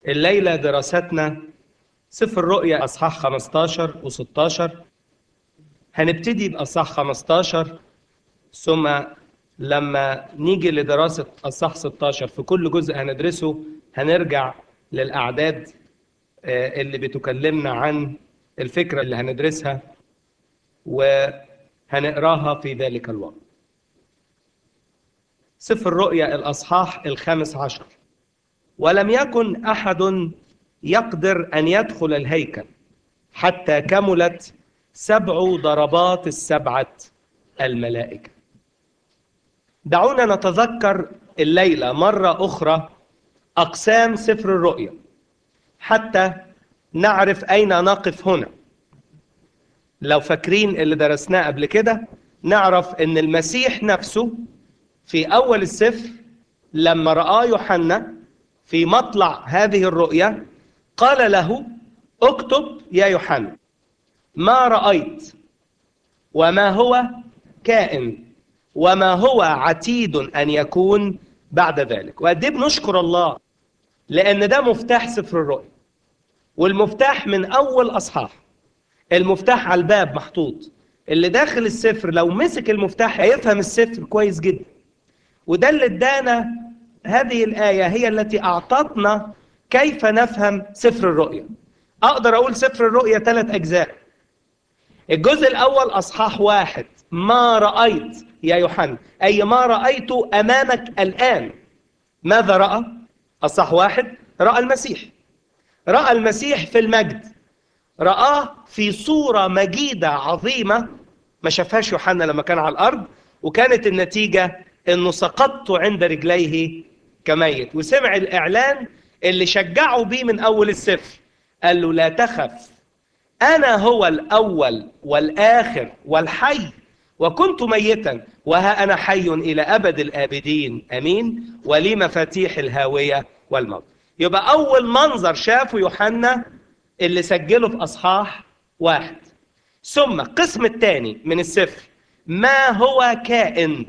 الليلة دراستنا سفر الرؤيا أصحاح 15 و16 هنبتدي بأصحاح 15 ثم لما نيجي لدراسة أصحاح 16 في كل جزء هندرسه هنرجع للأعداد آه، اللي بتكلمنا عن الفكرة اللي هندرسها وهنقراها في ذلك الوقت سفر الرؤيا الأصحاح الخامس عشر ولم يكن أحد يقدر أن يدخل الهيكل حتى كملت سبع ضربات السبعة الملائكة دعونا نتذكر الليلة مرة أخرى أقسام سفر الرؤيا حتى نعرف أين نقف هنا لو فاكرين اللي درسناه قبل كده نعرف أن المسيح نفسه في أول السفر لما رآه يوحنا في مطلع هذه الرؤيا قال له اكتب يا يوحنا ما رأيت وما هو كائن وما هو عتيد أن يكون بعد ذلك وقد إيه بنشكر الله لأن ده مفتاح سفر الرؤيا والمفتاح من أول أصحاح المفتاح على الباب محطوط اللي داخل السفر لو مسك المفتاح هيفهم السفر كويس جدا وده اللي ادانا هذه الآية هي التي أعطتنا كيف نفهم سفر الرؤيا أقدر أقول سفر الرؤيا ثلاث أجزاء الجزء الأول أصحاح واحد ما رأيت يا يوحنا أي ما رأيت أمامك الآن ماذا رأى؟ أصحاح واحد رأى المسيح رأى المسيح في المجد رآه في صورة مجيدة عظيمة ما شافهاش يوحنا لما كان على الأرض وكانت النتيجة أنه سقطت عند رجليه كميت وسمع الإعلان اللي شجعه بيه من أول السفر قال له لا تخف أنا هو الأول والآخر والحي وكنت ميتا وها أنا حي إلى أبد الآبدين أمين ولي مفاتيح الهاوية والموت يبقى أول منظر شافه يوحنا اللي سجله في أصحاح واحد ثم القسم الثاني من السفر ما هو كائن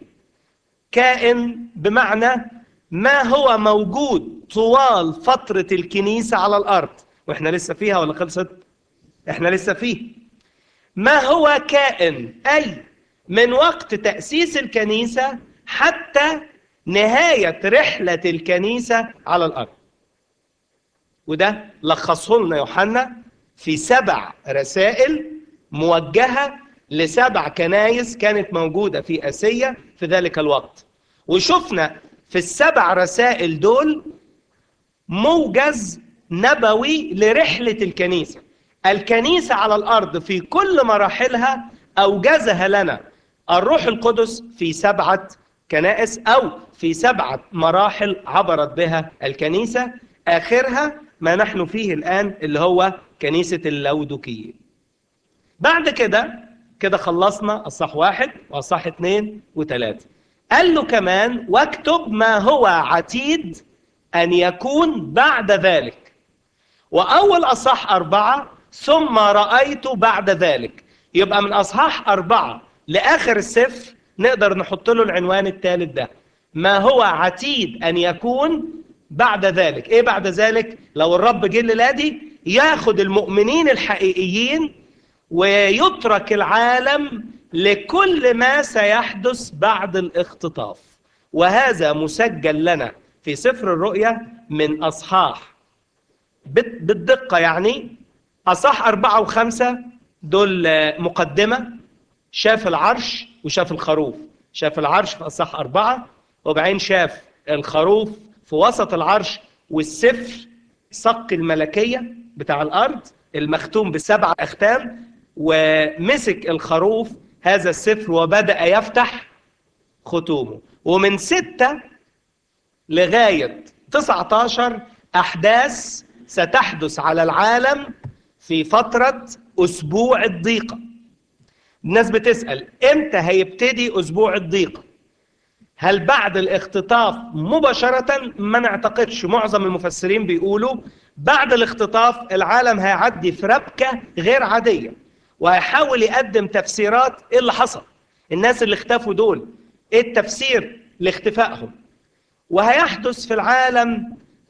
كائن بمعنى ما هو موجود طوال فترة الكنيسة على الأرض وإحنا لسه فيها ولا خلصت؟ إحنا لسه فيه ما هو كائن أي من وقت تأسيس الكنيسة حتى نهاية رحلة الكنيسة على الأرض وده لخصه لنا يوحنا في سبع رسائل موجهة لسبع كنايس كانت موجودة في آسيا في ذلك الوقت وشفنا في السبع رسائل دول موجز نبوي لرحلة الكنيسة الكنيسة على الأرض في كل مراحلها أوجزها لنا الروح القدس في سبعة كنائس أو في سبعة مراحل عبرت بها الكنيسة آخرها ما نحن فيه الآن اللي هو كنيسة اللودكيين بعد كده كده خلصنا الصح واحد والصح اثنين وثلاثة قال له كمان واكتب ما هو عتيد أن يكون بعد ذلك وأول أصح أربعة ثم رأيت بعد ذلك يبقى من أصحاح أربعة لآخر السفر نقدر نحط له العنوان الثالث ده ما هو عتيد أن يكون بعد ذلك إيه بعد ذلك لو الرب جه للادي ياخد المؤمنين الحقيقيين ويترك العالم لكل ما سيحدث بعد الاختطاف وهذا مسجل لنا في سفر الرؤيا من أصحاح بالدقة يعني أصح أربعة وخمسة دول مقدمة شاف العرش وشاف الخروف شاف العرش في أصح أربعة وبعدين شاف الخروف في وسط العرش والسفر صق الملكية بتاع الأرض المختوم بسبع أختام ومسك الخروف هذا السفر وبدأ يفتح ختومه ومن ستة لغاية 19 أحداث ستحدث على العالم في فترة أسبوع الضيقة الناس بتسأل إمتى هيبتدي أسبوع الضيقة هل بعد الاختطاف مباشرة ما نعتقدش معظم المفسرين بيقولوا بعد الاختطاف العالم هيعدي في ربكة غير عادية وهيحاول يقدم تفسيرات ايه اللي حصل الناس اللي اختفوا دول ايه التفسير لاختفائهم وهيحدث في العالم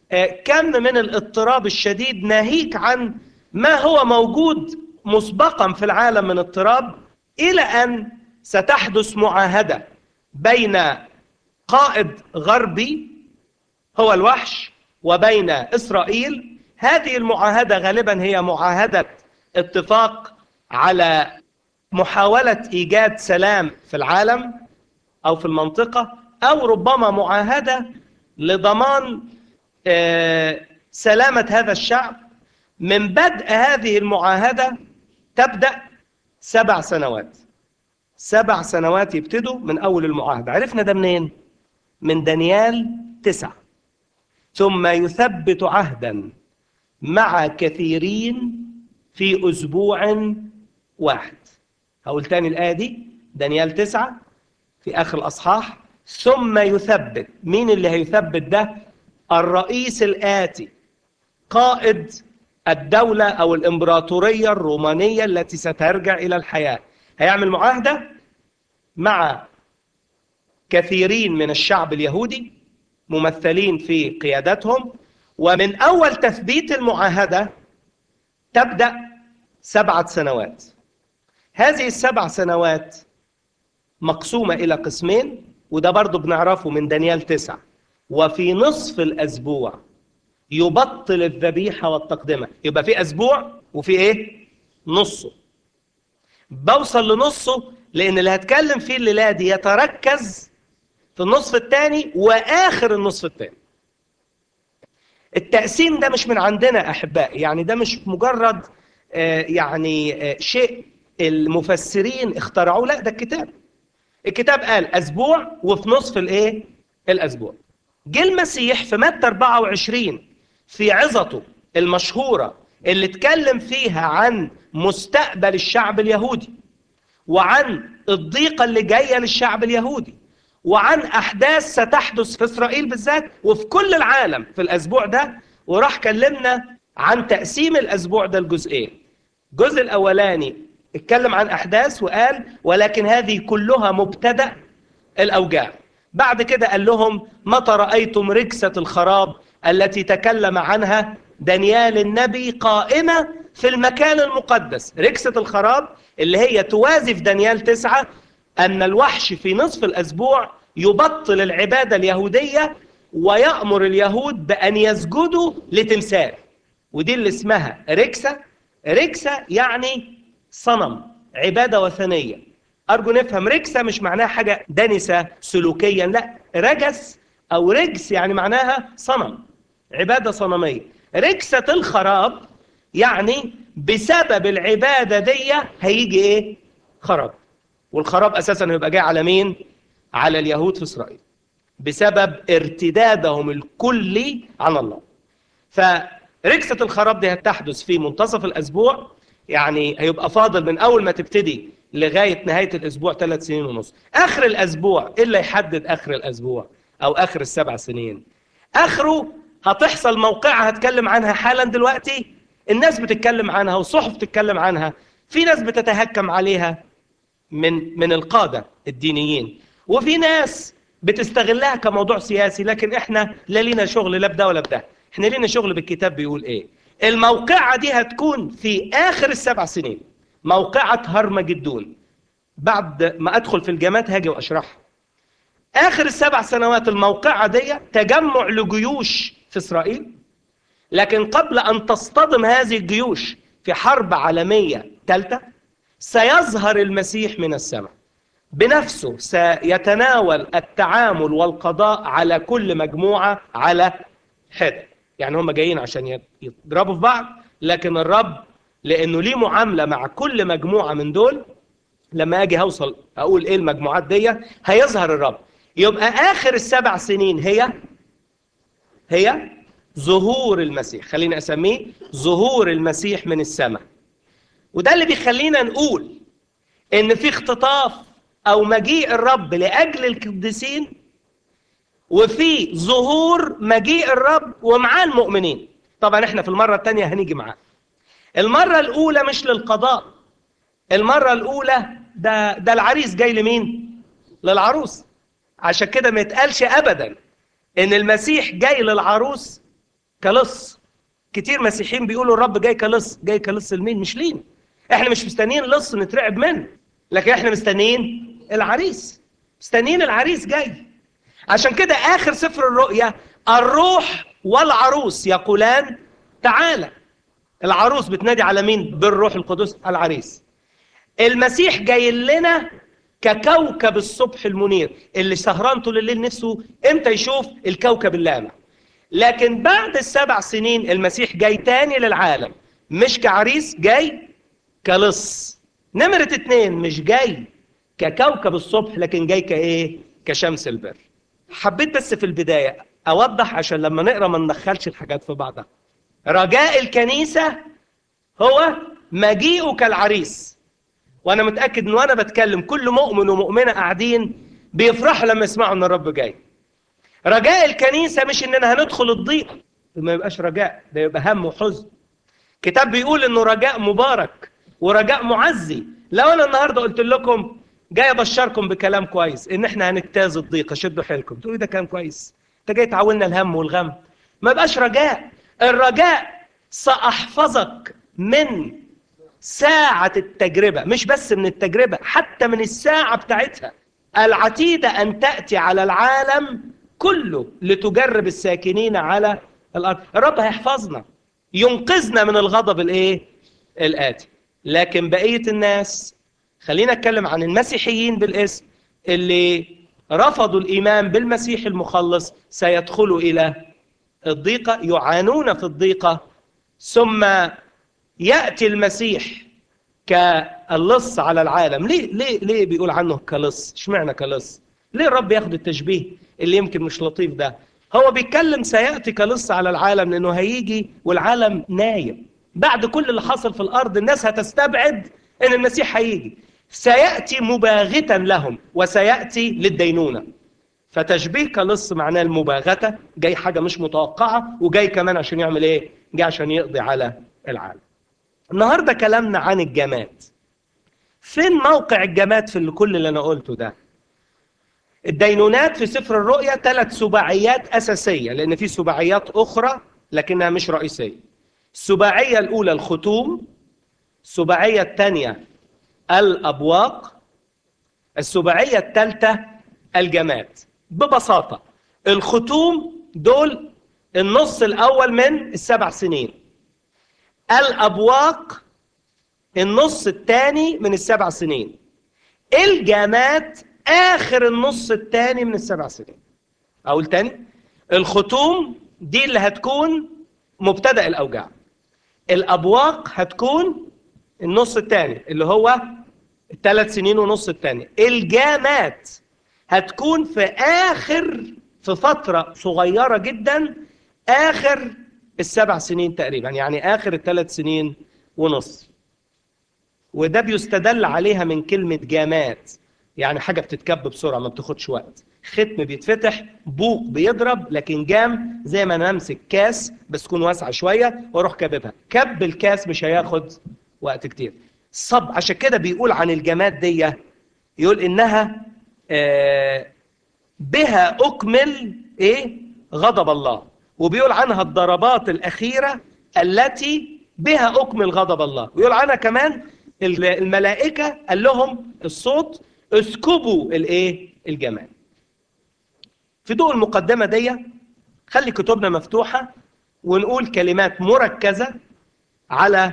كم من الاضطراب الشديد ناهيك عن ما هو موجود مسبقا في العالم من اضطراب إلى أن ستحدث معاهدة بين قائد غربي هو الوحش وبين إسرائيل هذه المعاهدة غالبا هي معاهدة اتفاق على محاولة إيجاد سلام في العالم أو في المنطقة أو ربما معاهدة لضمان سلامة هذا الشعب من بدء هذه المعاهدة تبدأ سبع سنوات سبع سنوات يبتدوا من أول المعاهدة عرفنا ده منين؟ من دانيال تسعة ثم يثبت عهدا مع كثيرين في أسبوع واحد هقول تاني الآية دي دانيال تسعة في آخر الأصحاح ثم يثبت مين اللي هيثبت ده الرئيس الآتي قائد الدولة أو الإمبراطورية الرومانية التي سترجع إلى الحياة هيعمل معاهدة مع كثيرين من الشعب اليهودي ممثلين في قيادتهم ومن أول تثبيت المعاهدة تبدأ سبعة سنوات هذه السبع سنوات مقسومة إلى قسمين وده برضو بنعرفه من دانيال تسعة وفي نصف الأسبوع يبطل الذبيحة والتقدمة يبقى في أسبوع وفي إيه؟ نصه بوصل لنصه لأن اللي هتكلم فيه الليلة دي يتركز في النصف الثاني وآخر النصف الثاني التقسيم ده مش من عندنا أحبائي يعني ده مش مجرد آه يعني آه شيء المفسرين اخترعوه لا ده الكتاب الكتاب قال أسبوع وفي نصف الإيه؟ الأسبوع جه المسيح في متى 24 في عظته المشهورة اللي اتكلم فيها عن مستقبل الشعب اليهودي وعن الضيقة اللي جاية للشعب اليهودي وعن أحداث ستحدث في إسرائيل بالذات وفي كل العالم في الأسبوع ده وراح كلمنا عن تقسيم الأسبوع ده لجزئين الجزء الأولاني اتكلم عن أحداث وقال ولكن هذه كلها مبتدأ الأوجاع بعد كده قال لهم متى رأيتم ركسة الخراب التي تكلم عنها دانيال النبي قائمة في المكان المقدس ركسة الخراب اللي هي توازي في دانيال تسعة أن الوحش في نصف الأسبوع يبطل العبادة اليهودية ويأمر اليهود بأن يسجدوا لتمثال ودي اللي اسمها ركسة ركسة يعني صنم عبادة وثنية أرجو نفهم ركسة مش معناها حاجة دنسة سلوكيا لا رجس أو رجس يعني معناها صنم عبادة صنمية ركسة الخراب يعني بسبب العبادة دي هيجي إيه؟ خراب والخراب أساسا هيبقى جاي على مين؟ على اليهود في إسرائيل بسبب ارتدادهم الكلي عن الله فركسة الخراب دي هتحدث في منتصف الأسبوع يعني هيبقى فاضل من أول ما تبتدي لغاية نهاية الأسبوع ثلاث سنين ونص آخر الأسبوع إيه اللي يحدد آخر الأسبوع أو آخر السبع سنين آخره هتحصل موقعة هتكلم عنها حالا دلوقتي الناس بتتكلم عنها والصحف بتتكلم عنها في ناس بتتهكم عليها من من القادة الدينيين وفي ناس بتستغلها كموضوع سياسي لكن احنا لا لينا شغل لا بده ولا بده احنا لينا شغل بالكتاب بيقول ايه الموقعة دي هتكون في آخر السبع سنين موقعة هرمجدون بعد ما أدخل في الجامات هاجي وأشرحها آخر السبع سنوات الموقعة دي تجمع لجيوش في إسرائيل لكن قبل أن تصطدم هذه الجيوش في حرب عالمية ثالثة سيظهر المسيح من السماء بنفسه سيتناول التعامل والقضاء على كل مجموعة على حدة يعني هم جايين عشان يضربوا في بعض لكن الرب لأنه ليه معاملة مع كل مجموعة من دول لما أجي هوصل أقول إيه المجموعات دي هيظهر الرب يبقى آخر السبع سنين هي هي ظهور المسيح خليني أسميه ظهور المسيح من السماء وده اللي بيخلينا نقول إن في اختطاف أو مجيء الرب لأجل القديسين وفي ظهور مجيء الرب ومعاه المؤمنين طبعا احنا في المرة الثانية هنيجي معاه المرة الأولى مش للقضاء المرة الأولى ده ده العريس جاي لمين؟ للعروس عشان كده ما يتقالش أبدا إن المسيح جاي للعروس كلص كتير مسيحيين بيقولوا الرب جاي كلص جاي كلص لمين مش لين احنا مش مستنيين لص نترعب منه لكن احنا مستنيين العريس مستنيين العريس جاي عشان كده اخر سفر الرؤيا الروح والعروس يقولان تعالى العروس بتنادي على مين بالروح القدس العريس المسيح جاي لنا ككوكب الصبح المنير اللي سهران طول الليل نفسه امتى يشوف الكوكب اللامع لكن بعد السبع سنين المسيح جاي تاني للعالم مش كعريس جاي كلص نمرة اتنين مش جاي ككوكب الصبح لكن جاي كايه كشمس البر حبيت بس في البداية أوضح عشان لما نقرأ ما ندخلش الحاجات في بعضها رجاء الكنيسة هو مجيئه كالعريس وأنا متأكد إن وأنا بتكلم كل مؤمن ومؤمنة قاعدين بيفرحوا لما يسمعوا إن الرب جاي رجاء الكنيسة مش إننا هندخل الضيق ما يبقاش رجاء ده يبقى هم وحزن كتاب بيقول إنه رجاء مبارك ورجاء معزي لو أنا النهاردة قلت لكم جاي ابشركم بكلام كويس ان احنا هنجتاز الضيقه شدوا حيلكم تقولوا ده كلام كويس انت جاي تعاوننا الهم والغم ما بقاش رجاء الرجاء ساحفظك من ساعة التجربة مش بس من التجربة حتى من الساعة بتاعتها العتيدة أن تأتي على العالم كله لتجرب الساكنين على الأرض الرب هيحفظنا ينقذنا من الغضب الإيه؟ الآتي لكن بقية الناس خلينا اتكلم عن المسيحيين بالاسم اللي رفضوا الايمان بالمسيح المخلص سيدخلوا الى الضيقه يعانون في الضيقه ثم ياتي المسيح كاللص على العالم ليه ليه ليه بيقول عنه كلص اشمعنى كلص ليه الرب ياخد التشبيه اللي يمكن مش لطيف ده هو بيتكلم سياتي كلص على العالم لانه هيجي والعالم نايم بعد كل اللي حصل في الارض الناس هتستبعد ان المسيح هيجي سياتي مباغتا لهم وسياتي للدينونه فتشبيه كلص معناه المباغته جاي حاجه مش متوقعه وجاي كمان عشان يعمل ايه جاي عشان يقضي على العالم النهارده كلامنا عن الجماد فين موقع الجماد في كل اللي انا قلته ده الدينونات في سفر الرؤيا ثلاث سباعيات اساسيه لان في سباعيات اخرى لكنها مش رئيسيه السباعيه الاولى الختوم السباعيه الثانيه الأبواق السباعية الثالثة الجماد ببساطة الختوم دول النص الأول من السبع سنين الأبواق النص الثاني من السبع سنين الجماد آخر النص الثاني من السبع سنين أقول تاني الختوم دي اللي هتكون مبتدأ الأوجاع الأبواق هتكون النص الثاني اللي هو الثلاث سنين ونص الثاني الجامات هتكون في آخر في فترة صغيرة جدا آخر السبع سنين تقريبا يعني آخر الثلاث سنين ونص وده بيستدل عليها من كلمة جامات يعني حاجة بتتكب بسرعة ما بتاخدش وقت ختم بيتفتح بوق بيضرب لكن جام زي ما انا امسك كاس بس تكون واسعه شويه واروح كببها كب الكاس مش هياخد وقت كتير صب عشان كده بيقول عن الجماد دي يقول انها آه بها اكمل ايه غضب الله وبيقول عنها الضربات الاخيره التي بها اكمل غضب الله ويقول عنها كمان الملائكه قال لهم الصوت اسكبوا الايه الجماد في ضوء المقدمه دي خلي كتبنا مفتوحه ونقول كلمات مركزه على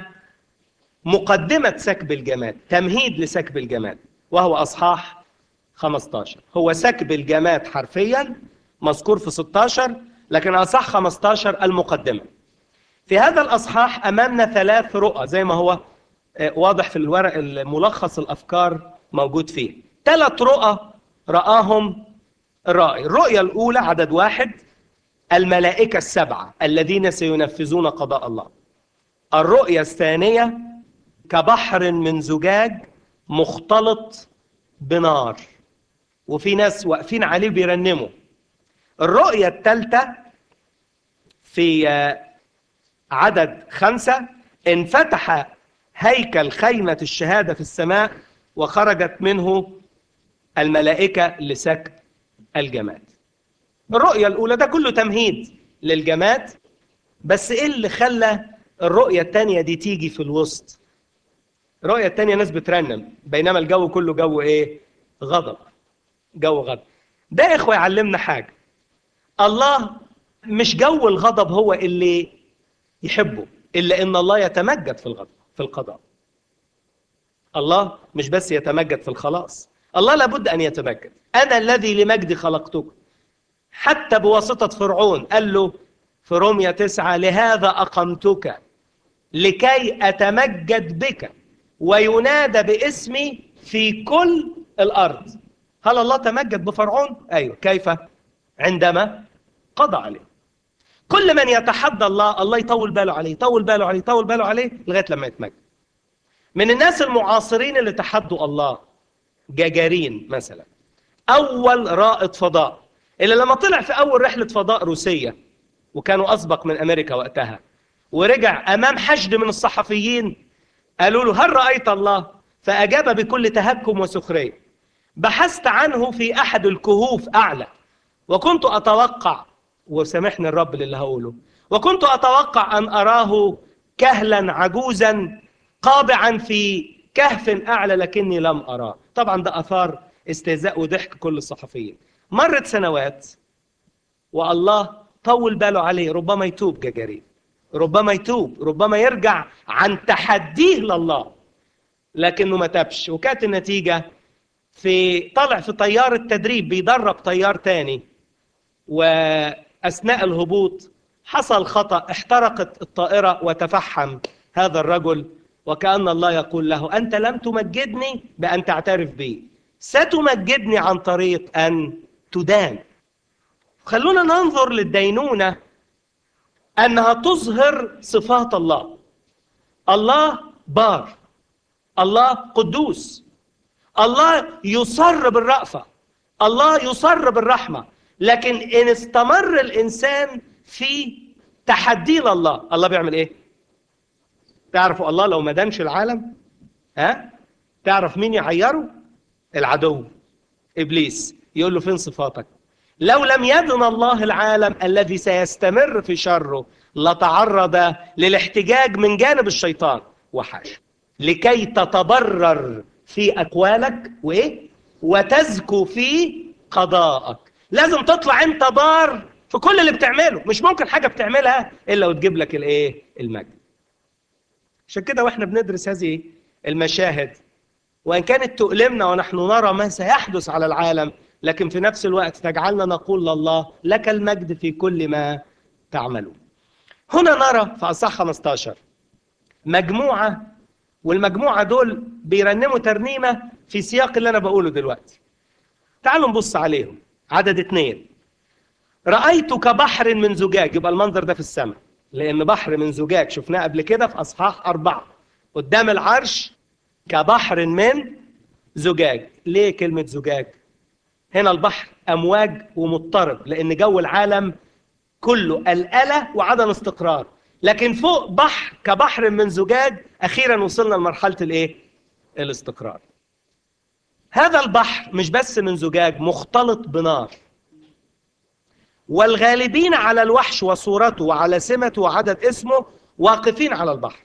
مقدمة سكب الجماد تمهيد لسكب الجماد وهو أصحاح 15 هو سكب الجماد حرفيا مذكور في 16 لكن أصح 15 المقدمة في هذا الأصحاح أمامنا ثلاث رؤى زي ما هو واضح في الورق الملخص الأفكار موجود فيه ثلاث رؤى رآهم الرائي الرؤية الأولى عدد واحد الملائكة السبعة الذين سينفذون قضاء الله الرؤية الثانية كبحر من زجاج مختلط بنار وفي ناس واقفين عليه بيرنموا الرؤية الثالثة في عدد خمسة انفتح هيكل خيمة الشهادة في السماء وخرجت منه الملائكة لسكب الجماد الرؤية الأولى ده كله تمهيد للجماد بس ايه اللي خلى الرؤية التانية دي تيجي في الوسط الرؤية التانية ناس بترنم بينما الجو كله جو ايه غضب جو غضب ده يا اخوة يعلمنا حاجة الله مش جو الغضب هو اللي يحبه إلا إن الله يتمجد في الغضب في القضاء الله مش بس يتمجد في الخلاص الله لابد أن يتمجد أنا الذي لمجدي خلقتك حتى بواسطة فرعون قال له في رومية تسعة لهذا أقمتك لكي أتمجد بك وينادى باسمي في كل الأرض هل الله تمجد بفرعون؟ أيوه كيف؟ عندما قضى عليه كل من يتحدى الله الله يطول باله عليه يطول باله عليه يطول باله عليه لغاية لما يتمجد من الناس المعاصرين اللي تحدوا الله جاجارين مثلا أول رائد فضاء اللي لما طلع في أول رحلة فضاء روسية وكانوا أسبق من أمريكا وقتها ورجع أمام حشد من الصحفيين قالوا له هل رأيت الله؟ فأجاب بكل تهكم وسخرية بحثت عنه في أحد الكهوف أعلى وكنت أتوقع وسامحني الرب للي هقوله وكنت أتوقع أن أراه كهلا عجوزا قابعا في كهف أعلى لكني لم أراه طبعا ده أثار استهزاء وضحك كل الصحفيين مرت سنوات والله طول باله عليه ربما يتوب جاجارين ربما يتوب ربما يرجع عن تحديه لله لكنه ما تابش وكانت النتيجة في طلع في طيار التدريب بيدرب طيار تاني وأثناء الهبوط حصل خطأ احترقت الطائرة وتفحم هذا الرجل وكأن الله يقول له أنت لم تمجدني بأن تعترف بي ستمجدني عن طريق أن تدان خلونا ننظر للدينونة أنها تظهر صفات الله الله بار الله قدوس الله يصر بالرأفة الله يصر بالرحمة لكن إن استمر الإنسان في تحدي لله الله بيعمل إيه؟ تعرفوا الله لو ما دانش العالم ها؟ تعرف مين يعيره؟ العدو إبليس يقول له فين صفاتك؟ لو لم يدن الله العالم الذي سيستمر في شره لتعرض للاحتجاج من جانب الشيطان وحاش لكي تتبرر في أقوالك وإيه؟ وتزكو في قضائك لازم تطلع أنت بار في كل اللي بتعمله مش ممكن حاجة بتعملها إلا وتجيب لك الإيه؟ المجد عشان كده وإحنا بندرس هذه المشاهد وإن كانت تؤلمنا ونحن نرى ما سيحدث على العالم لكن في نفس الوقت تجعلنا نقول لله لك المجد في كل ما تعمله هنا نرى في أصح 15 مجموعة والمجموعة دول بيرنموا ترنيمة في سياق اللي أنا بقوله دلوقتي تعالوا نبص عليهم عدد اثنين رأيت كبحر من زجاج يبقى المنظر ده في السماء لأن بحر من زجاج شفناه قبل كده في أصحاح أربعة قدام العرش كبحر من زجاج ليه كلمة زجاج هنا البحر أمواج ومضطرب لأن جو العالم كله الألة وعدم استقرار لكن فوق بحر كبحر من زجاج أخيرا وصلنا لمرحلة الإيه؟ الاستقرار هذا البحر مش بس من زجاج مختلط بنار والغالبين على الوحش وصورته وعلى سمته وعدد اسمه واقفين على البحر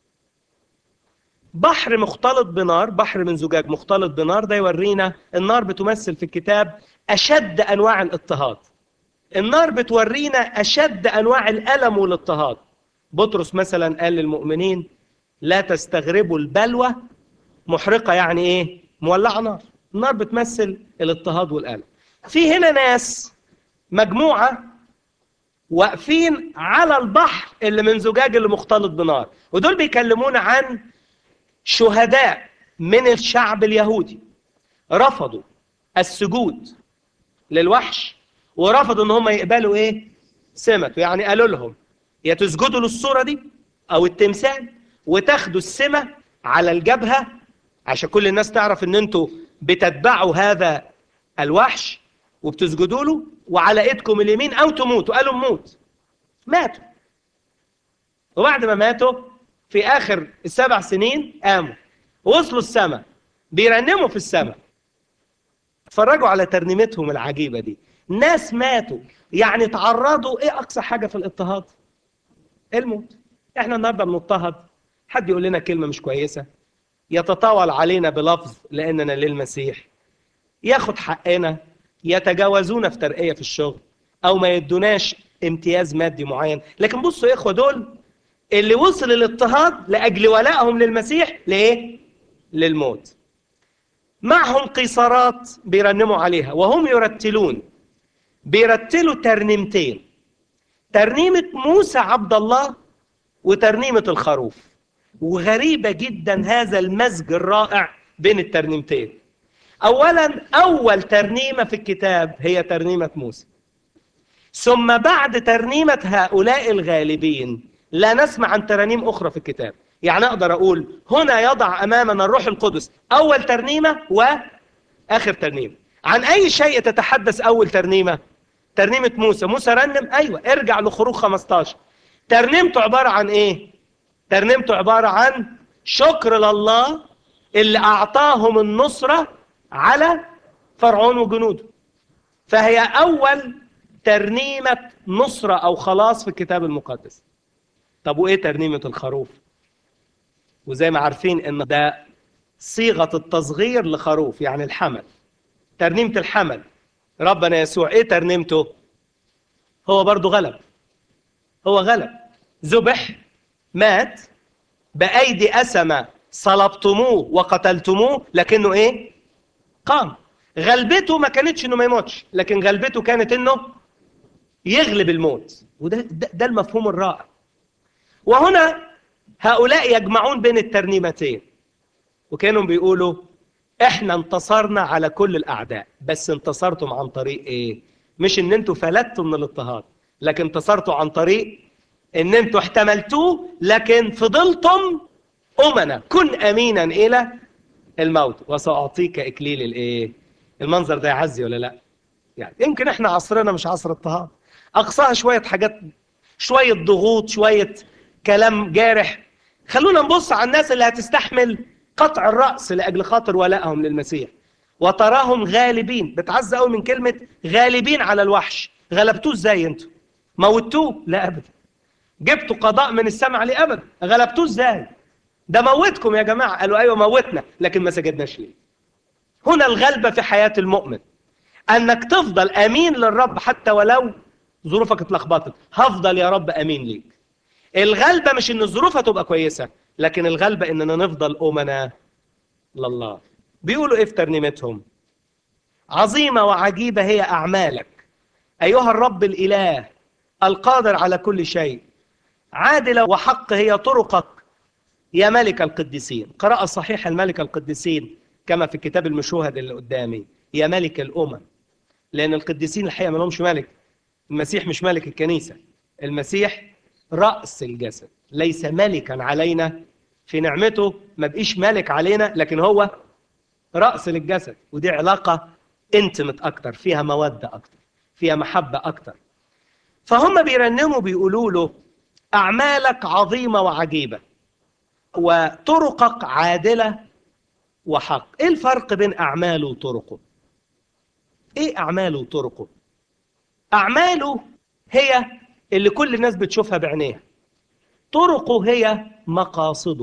بحر مختلط بنار بحر من زجاج مختلط بنار ده يورينا النار بتمثل في الكتاب أشد أنواع الاضطهاد النار بتورينا أشد أنواع الألم والاضطهاد بطرس مثلا قال للمؤمنين لا تستغربوا البلوى محرقة يعني إيه؟ مولعة نار النار بتمثل الاضطهاد والألم في هنا ناس مجموعة واقفين على البحر اللي من زجاج اللي مختلط بنار ودول بيكلمونا عن شهداء من الشعب اليهودي رفضوا السجود للوحش ورفضوا ان هم يقبلوا ايه سمته يعني قالوا لهم يا تسجدوا للصوره دي او التمثال وتاخدوا السمه على الجبهه عشان كل الناس تعرف ان انتوا بتتبعوا هذا الوحش وبتسجدوا له وعلى ايدكم اليمين او تموتوا قالوا نموت ماتوا وبعد ما ماتوا في اخر السبع سنين قاموا وصلوا السماء بيرنموا في السماء اتفرجوا على ترنيمتهم العجيبه دي ناس ماتوا يعني تعرضوا ايه اقصى حاجه في الاضطهاد الموت احنا النهارده بنضطهد حد يقول لنا كلمه مش كويسه يتطاول علينا بلفظ لاننا للمسيح ياخد حقنا يتجاوزونا في ترقيه في الشغل او ما يدوناش امتياز مادي معين لكن بصوا يا اخوه دول اللي وصل الاضطهاد لاجل ولائهم للمسيح لايه للموت معهم قيصرات بيرنموا عليها وهم يرتلون بيرتلوا ترنيمتين ترنيمة موسى عبد الله وترنيمة الخروف وغريبة جدا هذا المزج الرائع بين الترنيمتين أولا أول ترنيمة في الكتاب هي ترنيمة موسى ثم بعد ترنيمة هؤلاء الغالبين لا نسمع عن ترانيم أخرى في الكتاب يعني أقدر أقول هنا يضع أمامنا الروح القدس أول ترنيمة وآخر ترنيمة عن أي شيء تتحدث أول ترنيمة ترنيمة موسى موسى رنم أيوة ارجع لخروج 15 ترنيمته عبارة عن إيه ترنيمته عبارة عن شكر لله اللي أعطاهم النصرة على فرعون وجنوده فهي أول ترنيمة نصرة أو خلاص في الكتاب المقدس طب وإيه ترنيمة الخروف وزي ما عارفين إن ده صيغة التصغير لخروف يعني الحمل ترنيمة الحمل ربنا يسوع إيه ترنيمته هو برضو غلب هو غلب ذبح مات بأيدي أسمة صلبتموه وقتلتموه لكنه إيه قام غلبته ما كانتش انه ما يموتش لكن غلبته كانت انه يغلب الموت وده ده, ده المفهوم الرائع وهنا هؤلاء يجمعون بين الترنيمتين وكانوا بيقولوا احنا انتصرنا على كل الاعداء بس انتصرتم عن طريق ايه مش ان انتوا فلتوا من الاضطهاد لكن انتصرتوا عن طريق ان انتوا احتملتوه لكن فضلتم امنا كن امينا الى الموت وساعطيك اكليل الايه المنظر ده يعزي ولا لا يعني يمكن احنا عصرنا مش عصر اضطهاد اقصاها شويه حاجات شويه ضغوط شويه كلام جارح خلونا نبص على الناس اللي هتستحمل قطع الراس لاجل خاطر ولائهم للمسيح وتراهم غالبين بتعزى قوي من كلمه غالبين على الوحش غلبتوه ازاي انتوا موتوه لا ابدا جبتوا قضاء من السماء عليه ابدا غلبتوه ازاي ده موتكم يا جماعه قالوا ايوه موتنا لكن ما سجدناش ليه هنا الغلبه في حياه المؤمن انك تفضل امين للرب حتى ولو ظروفك اتلخبطت هفضل يا رب امين ليك الغلبه مش ان الظروف هتبقى كويسه لكن الغلبه اننا نفضل امنا لله بيقولوا ايه في ترنيمتهم عظيمه وعجيبه هي اعمالك ايها الرب الاله القادر على كل شيء عادله وحق هي طرقك يا ملك القديسين قراءة صحيح الملك القديسين كما في الكتاب المشوهد اللي قدامي يا ملك الأمم لأن القديسين الحقيقة ما لهمش ملك المسيح مش ملك الكنيسة المسيح رأس الجسد ليس ملكا علينا في نعمته ما بقيش ملك علينا لكن هو رأس للجسد ودي علاقة انتمت أكتر فيها مودة أكتر فيها محبة أكتر فهم بيرنموا بيقولوا له أعمالك عظيمة وعجيبة وطرقك عادلة وحق ايه الفرق بين اعماله وطرقه ايه اعماله وطرقه اعماله هي اللي كل الناس بتشوفها بعينيها طرقه هي مقاصده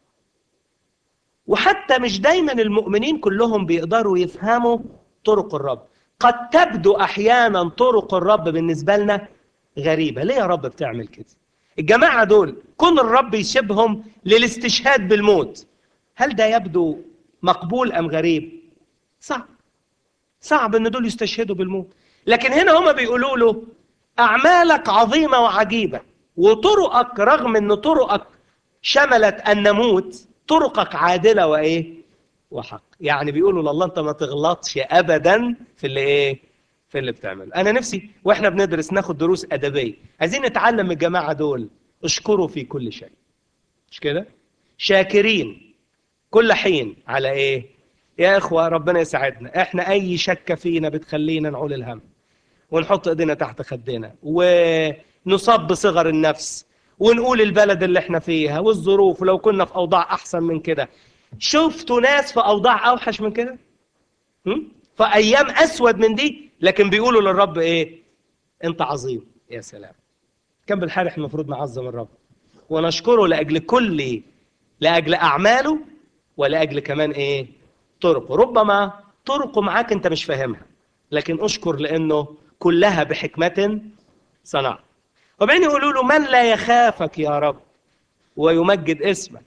وحتى مش دايما المؤمنين كلهم بيقدروا يفهموا طرق الرب قد تبدو احيانا طرق الرب بالنسبه لنا غريبه ليه يا رب بتعمل كده الجماعه دول كون الرب يسيبهم للاستشهاد بالموت هل ده يبدو مقبول ام غريب صعب صعب ان دول يستشهدوا بالموت لكن هنا هما بيقولوا له اعمالك عظيمه وعجيبه وطرقك رغم ان طرقك شملت ان نموت طرقك عادله وايه وحق يعني بيقولوا لله انت ما تغلطش ابدا في اللي ايه في اللي بتعمله انا نفسي واحنا بندرس ناخد دروس ادبيه عايزين نتعلم من الجماعه دول اشكروا في كل شيء مش كده شاكرين كل حين على ايه يا اخوه ربنا يساعدنا احنا اي شكه فينا بتخلينا نعول الهم ونحط ايدينا تحت خدنا ونصاب بصغر النفس ونقول البلد اللي احنا فيها والظروف ولو كنا في اوضاع احسن من كده شفتوا ناس في اوضاع اوحش من كده هم؟ في ايام اسود من دي لكن بيقولوا للرب ايه انت عظيم يا سلام كان بالحال احنا المفروض نعظم الرب ونشكره لاجل كل لاجل اعماله ولاجل كمان ايه طرقه ربما طرقه معاك انت مش فاهمها لكن اشكر لانه كلها بحكمه صنع وبعدين يقولوا له من لا يخافك يا رب ويمجد اسمك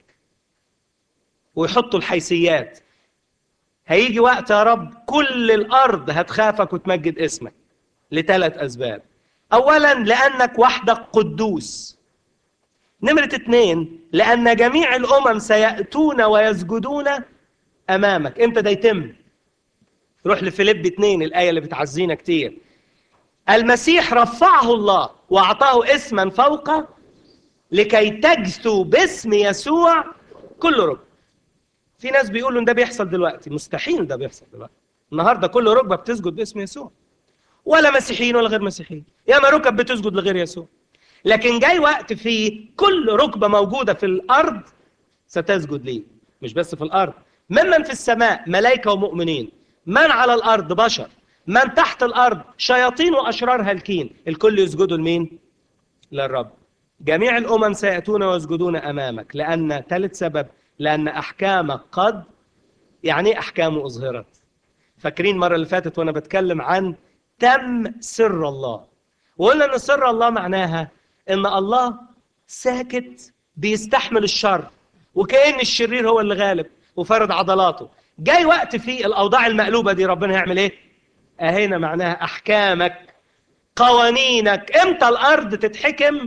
ويحطوا الحيثيات هيجي وقت يا رب كل الارض هتخافك وتمجد اسمك لثلاث اسباب اولا لانك وحدك قدوس نمرة اتنين لأن جميع الأمم سيأتون ويسجدون أمامك إمتى ده يتم روح لفيليب اتنين الآية اللي بتعزينا كتير المسيح رفعه الله وأعطاه اسما فوق لكي تجثو باسم يسوع كل ركب في ناس بيقولوا ان ده بيحصل دلوقتي مستحيل ده بيحصل دلوقتي النهارده كل ركبه بتسجد باسم يسوع ولا مسيحيين ولا غير مسيحيين ياما ركب بتسجد لغير يسوع لكن جاي وقت فيه كل ركبه موجوده في الارض ستسجد ليه مش بس في الارض ممن في السماء ملائكه ومؤمنين من على الارض بشر من تحت الارض شياطين واشرار هالكين الكل يسجدوا لمين للرب جميع الامم سياتون ويسجدون امامك لان ثالث سبب لان احكامك قد يعني احكامه اظهرت فاكرين المره اللي فاتت وانا بتكلم عن تم سر الله وقلنا ان سر الله معناها ان الله ساكت بيستحمل الشر وكأن الشرير هو اللي غالب وفرد عضلاته جاي وقت في الاوضاع المقلوبه دي ربنا هيعمل ايه اهنا معناها احكامك قوانينك امتى الارض تتحكم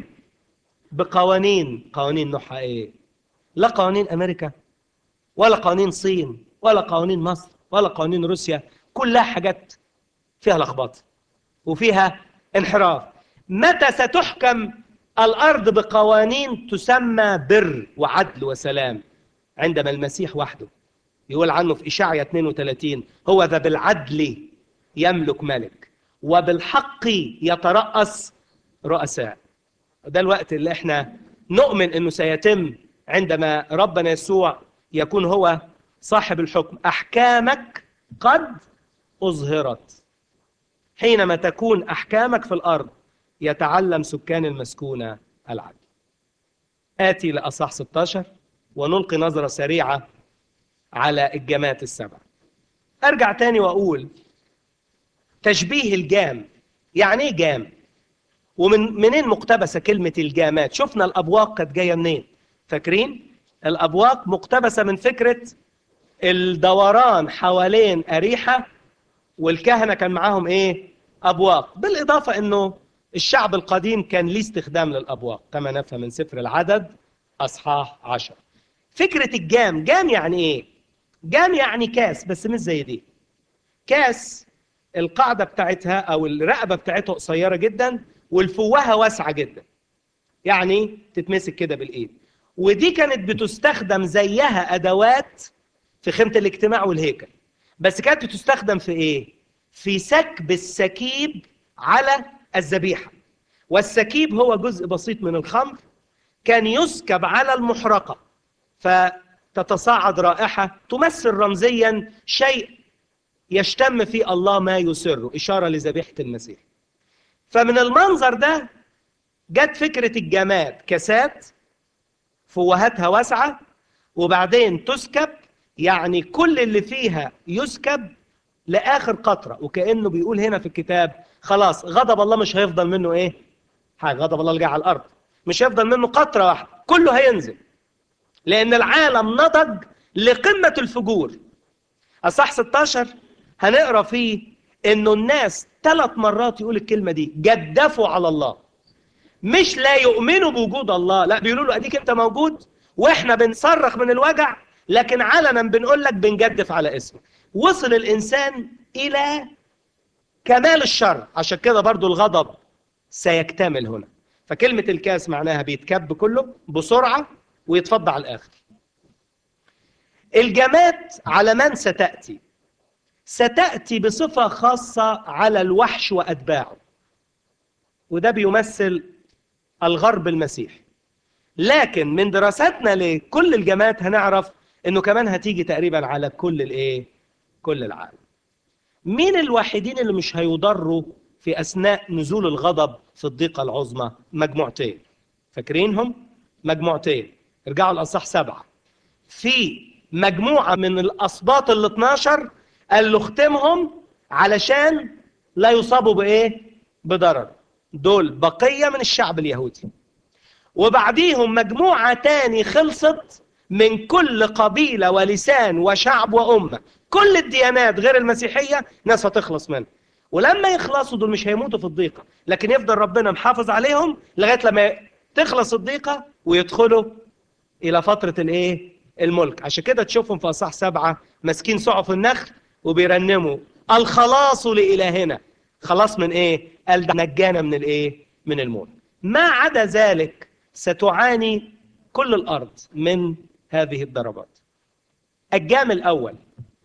بقوانين قوانين نوعها ايه لا قوانين امريكا ولا قوانين الصين ولا قوانين مصر ولا قوانين روسيا كلها حاجات فيها لخبطه وفيها انحراف متى ستحكم الارض بقوانين تسمى بر وعدل وسلام عندما المسيح وحده يقول عنه في اشعيا 32 هو ذا بالعدل يملك ملك وبالحق يترأس رؤساء ده الوقت اللي احنا نؤمن انه سيتم عندما ربنا يسوع يكون هو صاحب الحكم احكامك قد اظهرت حينما تكون احكامك في الارض يتعلم سكان المسكونه العدل اتي لاصح 16 ونلقي نظره سريعه على الجامات السبع ارجع تاني واقول تشبيه الجام يعني ايه جام ومن منين مقتبسه كلمه الجامات شفنا الابواق كانت جايه منين فاكرين الابواق مقتبسه من فكره الدوران حوالين اريحه والكهنه كان معاهم ايه ابواق بالاضافه انه الشعب القديم كان ليه استخدام للابواق كما نفهم من سفر العدد اصحاح عشر فكره الجام جام يعني ايه جام يعني كاس بس مش زي دي كاس القاعده بتاعتها او الرقبه بتاعتها قصيره جدا والفوهه واسعه جدا يعني تتمسك كده بالايد ودي كانت بتستخدم زيها ادوات في خيمه الاجتماع والهيكل بس كانت بتستخدم في ايه في سكب السكيب على الذبيحه والسكيب هو جزء بسيط من الخمر كان يسكب على المحرقه فتتصاعد رائحه تمثل رمزيا شيء يشتم فيه الله ما يسره اشاره لذبيحه المسيح فمن المنظر ده جت فكره الجماد كاسات فوهاتها واسعه وبعدين تسكب يعني كل اللي فيها يسكب لاخر قطره وكانه بيقول هنا في الكتاب خلاص غضب الله مش هيفضل منه ايه حاجه غضب الله اللي جاي على الارض مش هيفضل منه قطره واحده كله هينزل لان العالم نضج لقمه الفجور اصح 16 هنقرا فيه انه الناس ثلاث مرات يقول الكلمه دي جدفوا على الله مش لا يؤمنوا بوجود الله لا بيقولوا له اديك انت موجود واحنا بنصرخ من الوجع لكن علنا بنقول لك بنجدف على اسمك وصل الانسان الى كمال الشر عشان كده برضو الغضب سيكتمل هنا فكلمة الكاس معناها بيتكب كله بسرعة ويتفضى على الآخر الجمات على من ستأتي ستأتي بصفة خاصة على الوحش وأتباعه وده بيمثل الغرب المسيح لكن من دراستنا لكل الجماعات هنعرف انه كمان هتيجي تقريبا على كل الايه كل العالم مين الوحيدين اللي مش هيضروا في أثناء نزول الغضب في الضيقة العظمى مجموعتين فاكرينهم؟ مجموعتين ارجعوا الأصح سبعة في مجموعة من الأسباط ال 12 قال له اختمهم علشان لا يصابوا بإيه؟ بضرر دول بقية من الشعب اليهودي وبعديهم مجموعة تاني خلصت من كل قبيلة ولسان وشعب وأمة كل الديانات غير المسيحية ناس هتخلص منها ولما يخلصوا دول مش هيموتوا في الضيقة لكن يفضل ربنا محافظ عليهم لغاية لما تخلص الضيقة ويدخلوا إلى فترة الإيه؟ الملك عشان كده تشوفهم في أصح سبعة ماسكين سعف النخل وبيرنموا الخلاص لإلهنا خلاص من إيه؟ قال ده نجانا من الإيه؟ من الموت ما عدا ذلك ستعاني كل الأرض من هذه الضربات الجام الأول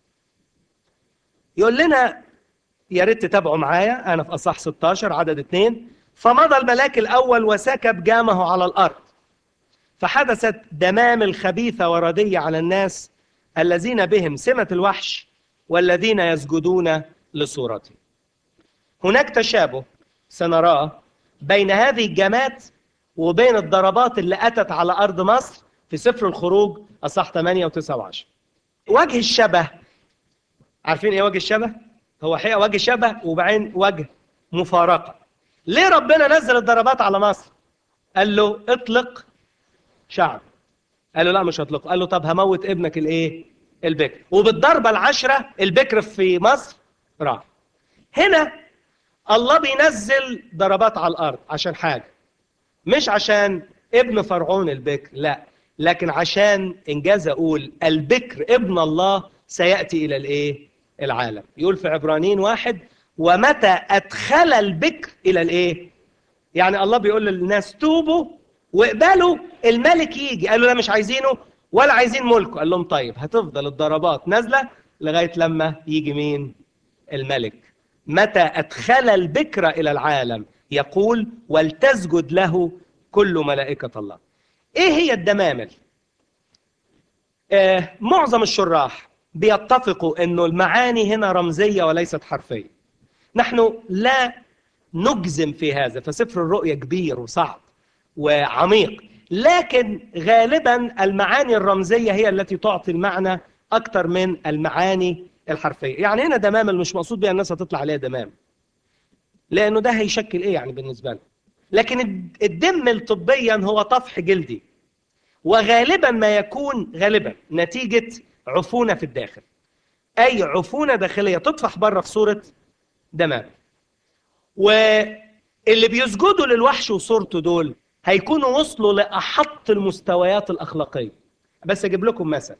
يقول لنا يا ريت تتابعوا معايا أنا في أصح 16 عدد اثنين فمضى الملاك الأول وسكب جامه على الأرض فحدثت دمام الخبيثة وردية على الناس الذين بهم سمة الوحش والذين يسجدون لصورته هناك تشابه سنراه بين هذه الجامات وبين الضربات اللي أتت على أرض مصر في سفر الخروج أصح 8 و9 و10 وجه الشبه عارفين إيه وجه الشبه؟ هو حقيقة وجه شبه وبعدين وجه مفارقة ليه ربنا نزل الضربات على مصر؟ قال له اطلق شعب قال له لا مش هطلقه قال له طب هموت ابنك الايه البكر وبالضربة العشرة البكر في مصر راح هنا الله بينزل ضربات على الأرض عشان حاجة مش عشان ابن فرعون البكر لا لكن عشان إنجاز أقول البكر ابن الله سيأتي إلى الإيه العالم يقول في عبرانيين واحد ومتى أدخل البكر إلى الإيه يعني الله بيقول للناس توبوا واقبلوا الملك يجي قالوا لا مش عايزينه ولا عايزين ملكه قال لهم طيب هتفضل الضربات نازلة لغاية لما يجي مين الملك متى أدخل البكر إلى العالم يقول ولتسجد له كل ملائكة الله إيه هي الدمامل آه معظم الشراح بيتفقوا أنه المعاني هنا رمزية وليست حرفية نحن لا نجزم في هذا فسفر الرؤية كبير وصعب وعميق لكن غالبا المعاني الرمزية هي التي تعطي المعنى أكثر من المعاني الحرفية يعني هنا دمامل مش مقصود بها الناس هتطلع عليها دمام لأنه ده هيشكل إيه يعني بالنسبة لنا لكن الدم طبيا هو طفح جلدي وغالبا ما يكون غالبا نتيجة عفونة في الداخل أي عفونة داخلية تطفح بره في صورة دمام واللي بيسجدوا للوحش وصورته دول هيكونوا وصلوا لأحط المستويات الأخلاقية بس أجيب لكم مثل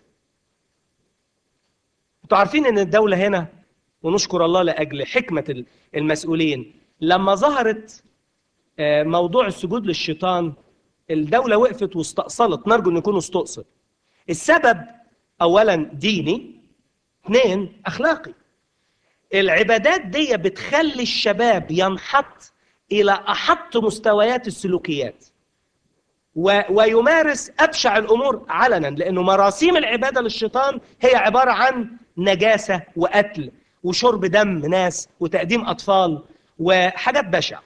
انتوا عارفين ان الدولة هنا ونشكر الله لأجل حكمة المسؤولين لما ظهرت موضوع السجود للشيطان الدولة وقفت واستأصلت نرجو أن يكون استؤصل السبب أولا ديني اثنين أخلاقي العبادات دي بتخلي الشباب ينحط إلى أحط مستويات السلوكيات و... ويمارس أبشع الأمور علنا لأنه مراسيم العبادة للشيطان هي عبارة عن نجاسة وقتل وشرب دم ناس وتقديم أطفال وحاجات بشعة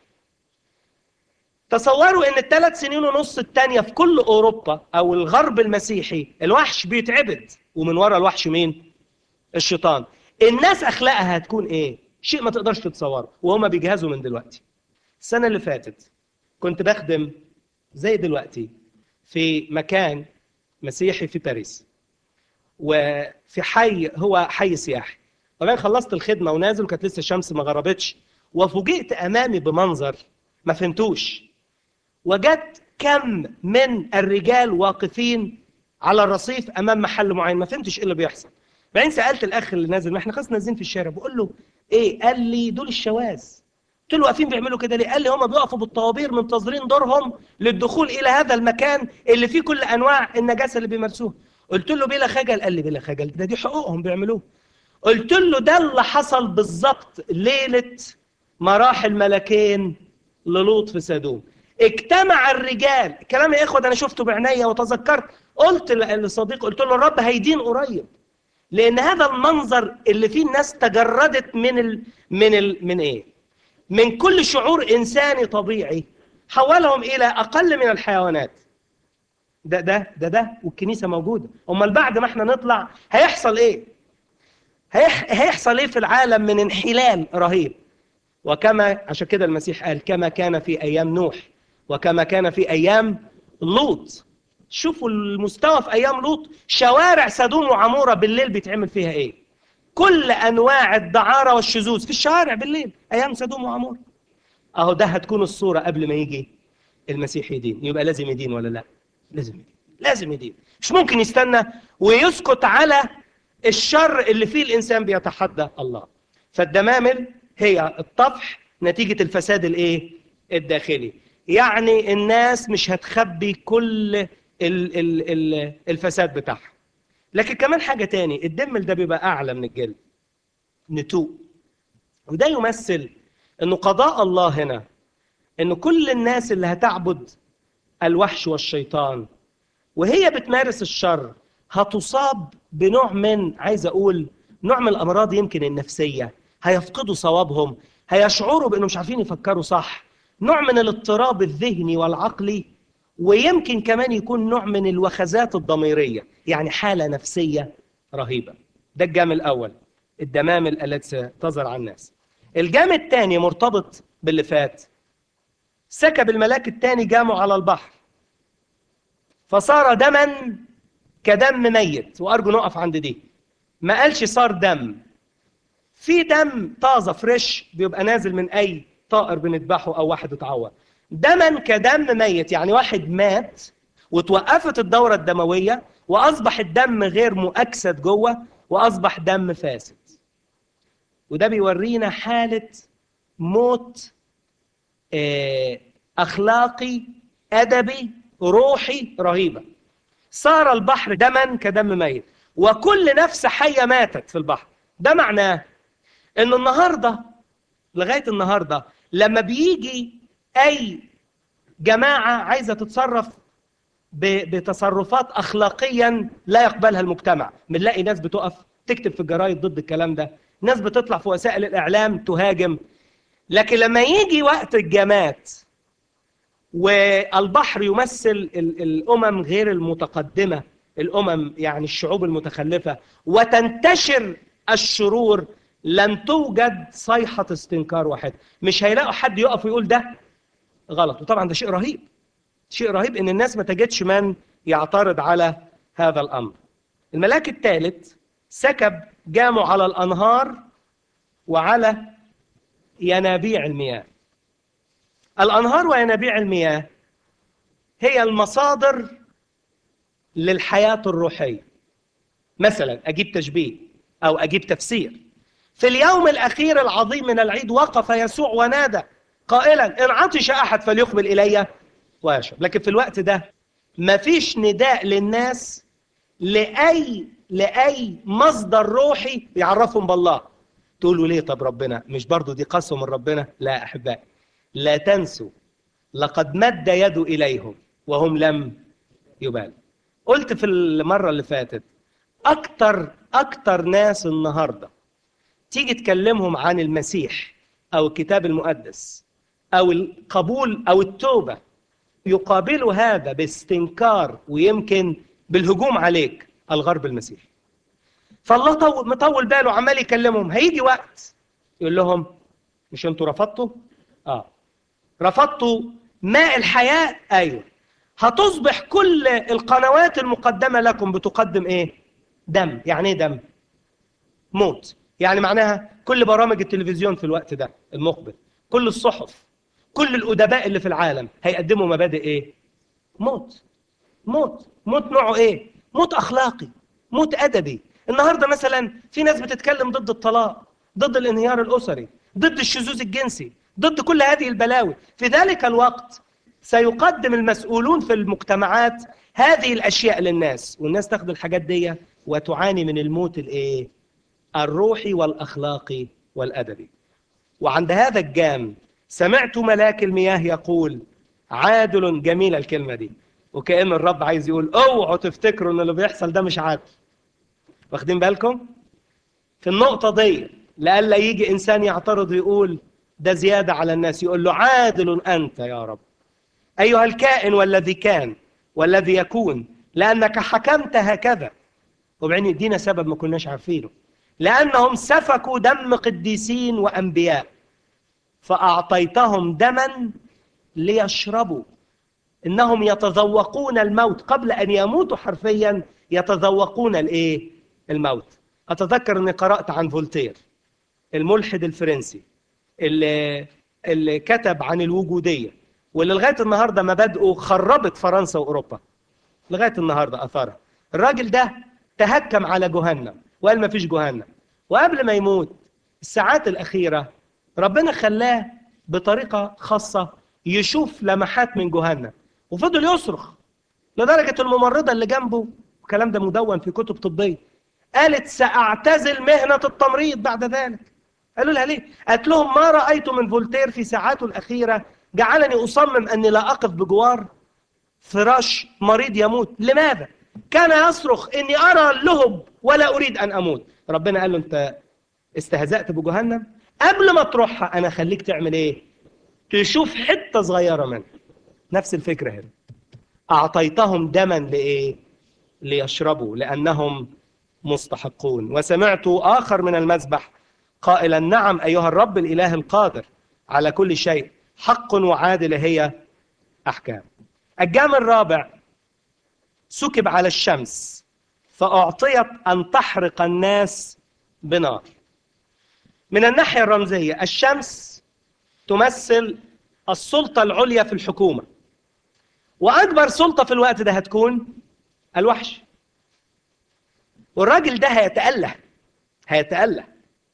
تصوروا ان الثلاث سنين ونص التانية في كل اوروبا او الغرب المسيحي الوحش بيتعبد ومن ورا الوحش مين الشيطان الناس اخلاقها هتكون ايه شيء ما تقدرش تتصوره وهما بيجهزوا من دلوقتي السنة اللي فاتت كنت بخدم زي دلوقتي في مكان مسيحي في باريس وفي حي هو حي سياحي طبعا خلصت الخدمة ونازل وكانت لسه الشمس ما غربتش وفوجئت امامي بمنظر ما فهمتوش وجدت كم من الرجال واقفين على الرصيف امام محل معين ما فهمتش ايه اللي بيحصل بعدين سالت الاخ اللي نازل ما احنا خلاص نازلين في الشارع بقول له ايه قال لي دول الشواذ قلت له واقفين بيعملوا كده ليه قال لي هم بيقفوا بالطوابير منتظرين دورهم للدخول الى هذا المكان اللي فيه كل انواع النجاسه اللي بيمارسوها قلت له بلا خجل قال لي بلا خجل ده دي حقوقهم بيعملوه قلت له ده اللي حصل بالظبط ليله مراح الملكين للوط في سدوم اجتمع الرجال الكلام يا اخوه ده انا شفته بعينيا وتذكرت قلت لصديق قلت له الرب هيدين قريب لان هذا المنظر اللي فيه الناس تجردت من ال... من ال... من ايه من كل شعور إنساني طبيعي حولهم إلى أقل من الحيوانات ده ده ده ده والكنيسة موجودة أمال بعد ما احنا نطلع هيحصل إيه؟ هيح هيحصل إيه في العالم من انحلال رهيب وكما عشان كده المسيح قال كما كان في أيام نوح وكما كان في أيام لوط شوفوا المستوى في أيام لوط شوارع سدوم وعمورة بالليل بيتعمل فيها إيه كل أنواع الدعارة والشذوذ في الشوارع بالليل أيام سدوم وعمورة أهو ده هتكون الصورة قبل ما يجي المسيح يدين يبقى لازم يدين ولا لا لازم يدين لازم يدين مش ممكن يستنى ويسكت على الشر اللي فيه الإنسان بيتحدى الله فالدمامل هي الطفح نتيجة الفساد الايه الداخلي يعني الناس مش هتخبي كل ال ال ال الفساد بتاعها لكن كمان حاجة تاني الدمل ده بيبقى أعلى من الجلد نتوء وده يمثل أنه قضاء الله هنا أنه كل الناس اللي هتعبد الوحش والشيطان وهي بتمارس الشر هتصاب بنوع من عايز أقول نوع من الأمراض يمكن النفسية هيفقدوا صوابهم هيشعروا بأنهم مش عارفين يفكروا صح نوع من الاضطراب الذهني والعقلي ويمكن كمان يكون نوع من الوخزات الضميرية يعني حالة نفسية رهيبة ده الجام الأول الدمامل التي تظهر على الناس الجام الثاني مرتبط باللي فات سكب الملاك الثاني جامه على البحر فصار دما كدم ميت وأرجو نقف عند دي ما قالش صار دم في دم طازه فريش بيبقى نازل من اي طائر بنذبحه او واحد اتعور دما كدم ميت يعني واحد مات وتوقفت الدوره الدمويه واصبح الدم غير مؤكسد جوه واصبح دم فاسد وده بيورينا حاله موت اخلاقي ادبي روحي رهيبه صار البحر دما كدم ميت وكل نفس حيه ماتت في البحر ده معناه ان النهارده لغايه النهارده لما بيجي اي جماعه عايزه تتصرف بتصرفات اخلاقيا لا يقبلها المجتمع بنلاقي ناس بتقف تكتب في الجرايد ضد الكلام ده ناس بتطلع في وسائل الاعلام تهاجم لكن لما يجي وقت الجمات والبحر يمثل الامم غير المتقدمه الامم يعني الشعوب المتخلفه وتنتشر الشرور لن توجد صيحة استنكار واحد مش هيلاقوا حد يقف ويقول ده غلط وطبعا ده شيء رهيب شيء رهيب ان الناس ما تجدش من يعترض على هذا الامر الملاك الثالث سكب جامه على الانهار وعلى ينابيع المياه الانهار وينابيع المياه هي المصادر للحياة الروحية مثلا اجيب تشبيه او اجيب تفسير في اليوم الأخير العظيم من العيد وقف يسوع ونادى قائلا إن عطش أحد فليقبل إلي ويشرب لكن في الوقت ده مفيش نداء للناس لأي لأي مصدر روحي يعرفهم بالله تقولوا ليه طب ربنا مش برضو دي قسوة من ربنا لا أحبائي لا تنسوا لقد مد يده إليهم وهم لم يبالوا قلت في المرة اللي فاتت أكتر أكتر ناس النهارده تيجي تكلمهم عن المسيح او الكتاب المقدس او القبول او التوبه يقابلوا هذا باستنكار ويمكن بالهجوم عليك الغرب المسيحي فالله طول مطول باله عمال يكلمهم هيجي وقت يقول لهم مش انتوا رفضتوا اه رفضتوا ماء الحياه ايوه هتصبح كل القنوات المقدمه لكم بتقدم ايه دم يعني ايه دم موت يعني معناها كل برامج التلفزيون في الوقت ده المقبل كل الصحف كل الأدباء اللي في العالم هيقدموا مبادئ إيه؟ موت موت موت نوعه إيه؟ موت أخلاقي موت أدبي النهاردة مثلا في ناس بتتكلم ضد الطلاق ضد الانهيار الأسري ضد الشذوذ الجنسي ضد كل هذه البلاوي في ذلك الوقت سيقدم المسؤولون في المجتمعات هذه الأشياء للناس والناس تاخد الحاجات دي وتعاني من الموت الإيه؟ الروحي والأخلاقي والأدبي وعند هذا الجام سمعت ملاك المياه يقول عادل جميلة الكلمة دي وكأن الرب عايز يقول اوعوا تفتكروا ان اللي بيحصل ده مش عادل واخدين بالكم في النقطة دي لألا يجي إنسان يعترض ويقول ده زيادة على الناس يقول له عادل أنت يا رب أيها الكائن والذي كان والذي يكون لأنك حكمت هكذا وبعدين يدينا سبب ما كناش عارفينه لأنهم سفكوا دم قديسين وأنبياء فأعطيتهم دما ليشربوا إنهم يتذوقون الموت قبل أن يموتوا حرفيا يتذوقون الإيه؟ الموت أتذكر أني قرأت عن فولتير الملحد الفرنسي اللي, اللي كتب عن الوجودية واللي لغاية النهاردة مبادئه خربت فرنسا وأوروبا لغاية النهاردة أثارها الراجل ده تهكم على جهنم وقال ما فيش جهنم وقبل ما يموت الساعات الأخيرة ربنا خلاه بطريقة خاصة يشوف لمحات من جهنم وفضل يصرخ لدرجة الممرضة اللي جنبه الكلام ده مدون في كتب طبية قالت سأعتزل مهنة التمريض بعد ذلك قالوا لها ليه؟ قالت لهم ما رأيت من فولتير في ساعاته الأخيرة جعلني أصمم أني لا أقف بجوار فراش مريض يموت لماذا؟ كان يصرخ إني أرى اللهب ولا أريد أن أموت ربنا قال له أنت استهزأت بجهنم قبل ما تروحها أنا خليك تعمل إيه؟ تشوف حتة صغيرة منها نفس الفكرة هنا أعطيتهم دما لإيه؟ ليشربوا لأنهم مستحقون وسمعت آخر من المذبح قائلا نعم أيها الرب الإله القادر على كل شيء حق وعادل هي أحكام الجام الرابع سكب على الشمس فأعطيت أن تحرق الناس بنار من الناحية الرمزية الشمس تمثل السلطة العليا في الحكومة وأكبر سلطة في الوقت ده هتكون الوحش والراجل ده هيتأله هيتأله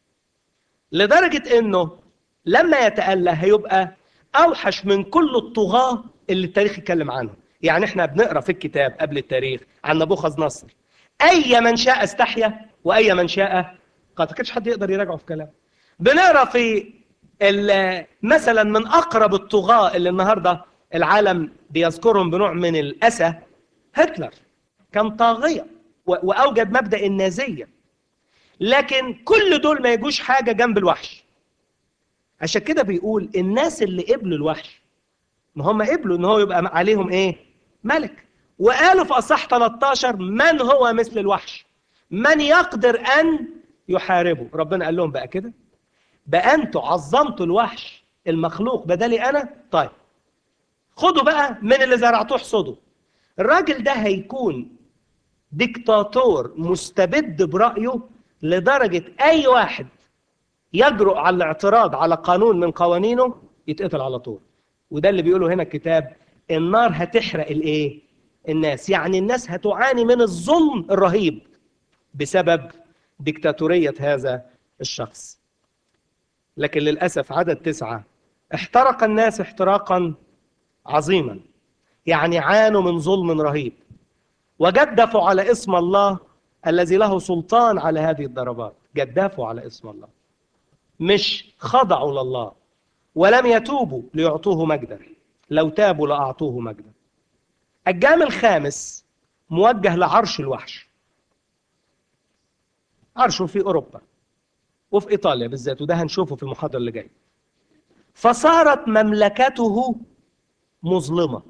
لدرجة انه لما يتأله هيبقى اوحش من كل الطغاة اللي التاريخ يتكلم عنهم يعني احنا بنقرا في الكتاب قبل التاريخ عن نبوخذ نصر اي من شاء استحيا واي من شاء قد كانش حد يقدر يراجعه في كلام بنقرا في مثلا من اقرب الطغاة اللي النهارده العالم بيذكرهم بنوع من الاسى هتلر كان طاغيه واوجد مبدا النازيه لكن كل دول ما يجوش حاجه جنب الوحش عشان كده بيقول الناس اللي قبلوا الوحش ما هم قبلوا ان هو يبقى عليهم ايه ملك وقالوا في اصح 13 من هو مثل الوحش من يقدر ان يحاربه ربنا قال لهم بقى كده بقى انتوا عظمتوا الوحش المخلوق بدلي انا طيب خدوا بقى من اللي زرعتوه حصدوا الراجل ده هيكون ديكتاتور مستبد برأيه لدرجة أي واحد يجرؤ على الاعتراض على قانون من قوانينه يتقتل على طول وده اللي بيقوله هنا الكتاب النار هتحرق الايه الناس يعني الناس هتعاني من الظلم الرهيب بسبب ديكتاتورية هذا الشخص لكن للأسف عدد تسعة احترق الناس احتراقا عظيما يعني عانوا من ظلم رهيب وجدفوا على اسم الله الذي له سلطان على هذه الضربات جدفوا على اسم الله مش خضعوا لله ولم يتوبوا ليعطوه مجدا لو تابوا لأعطوه مجدا الجام الخامس موجه لعرش الوحش عرشه في أوروبا وفي إيطاليا بالذات وده هنشوفه في المحاضرة اللي جاية فصارت مملكته مظلمة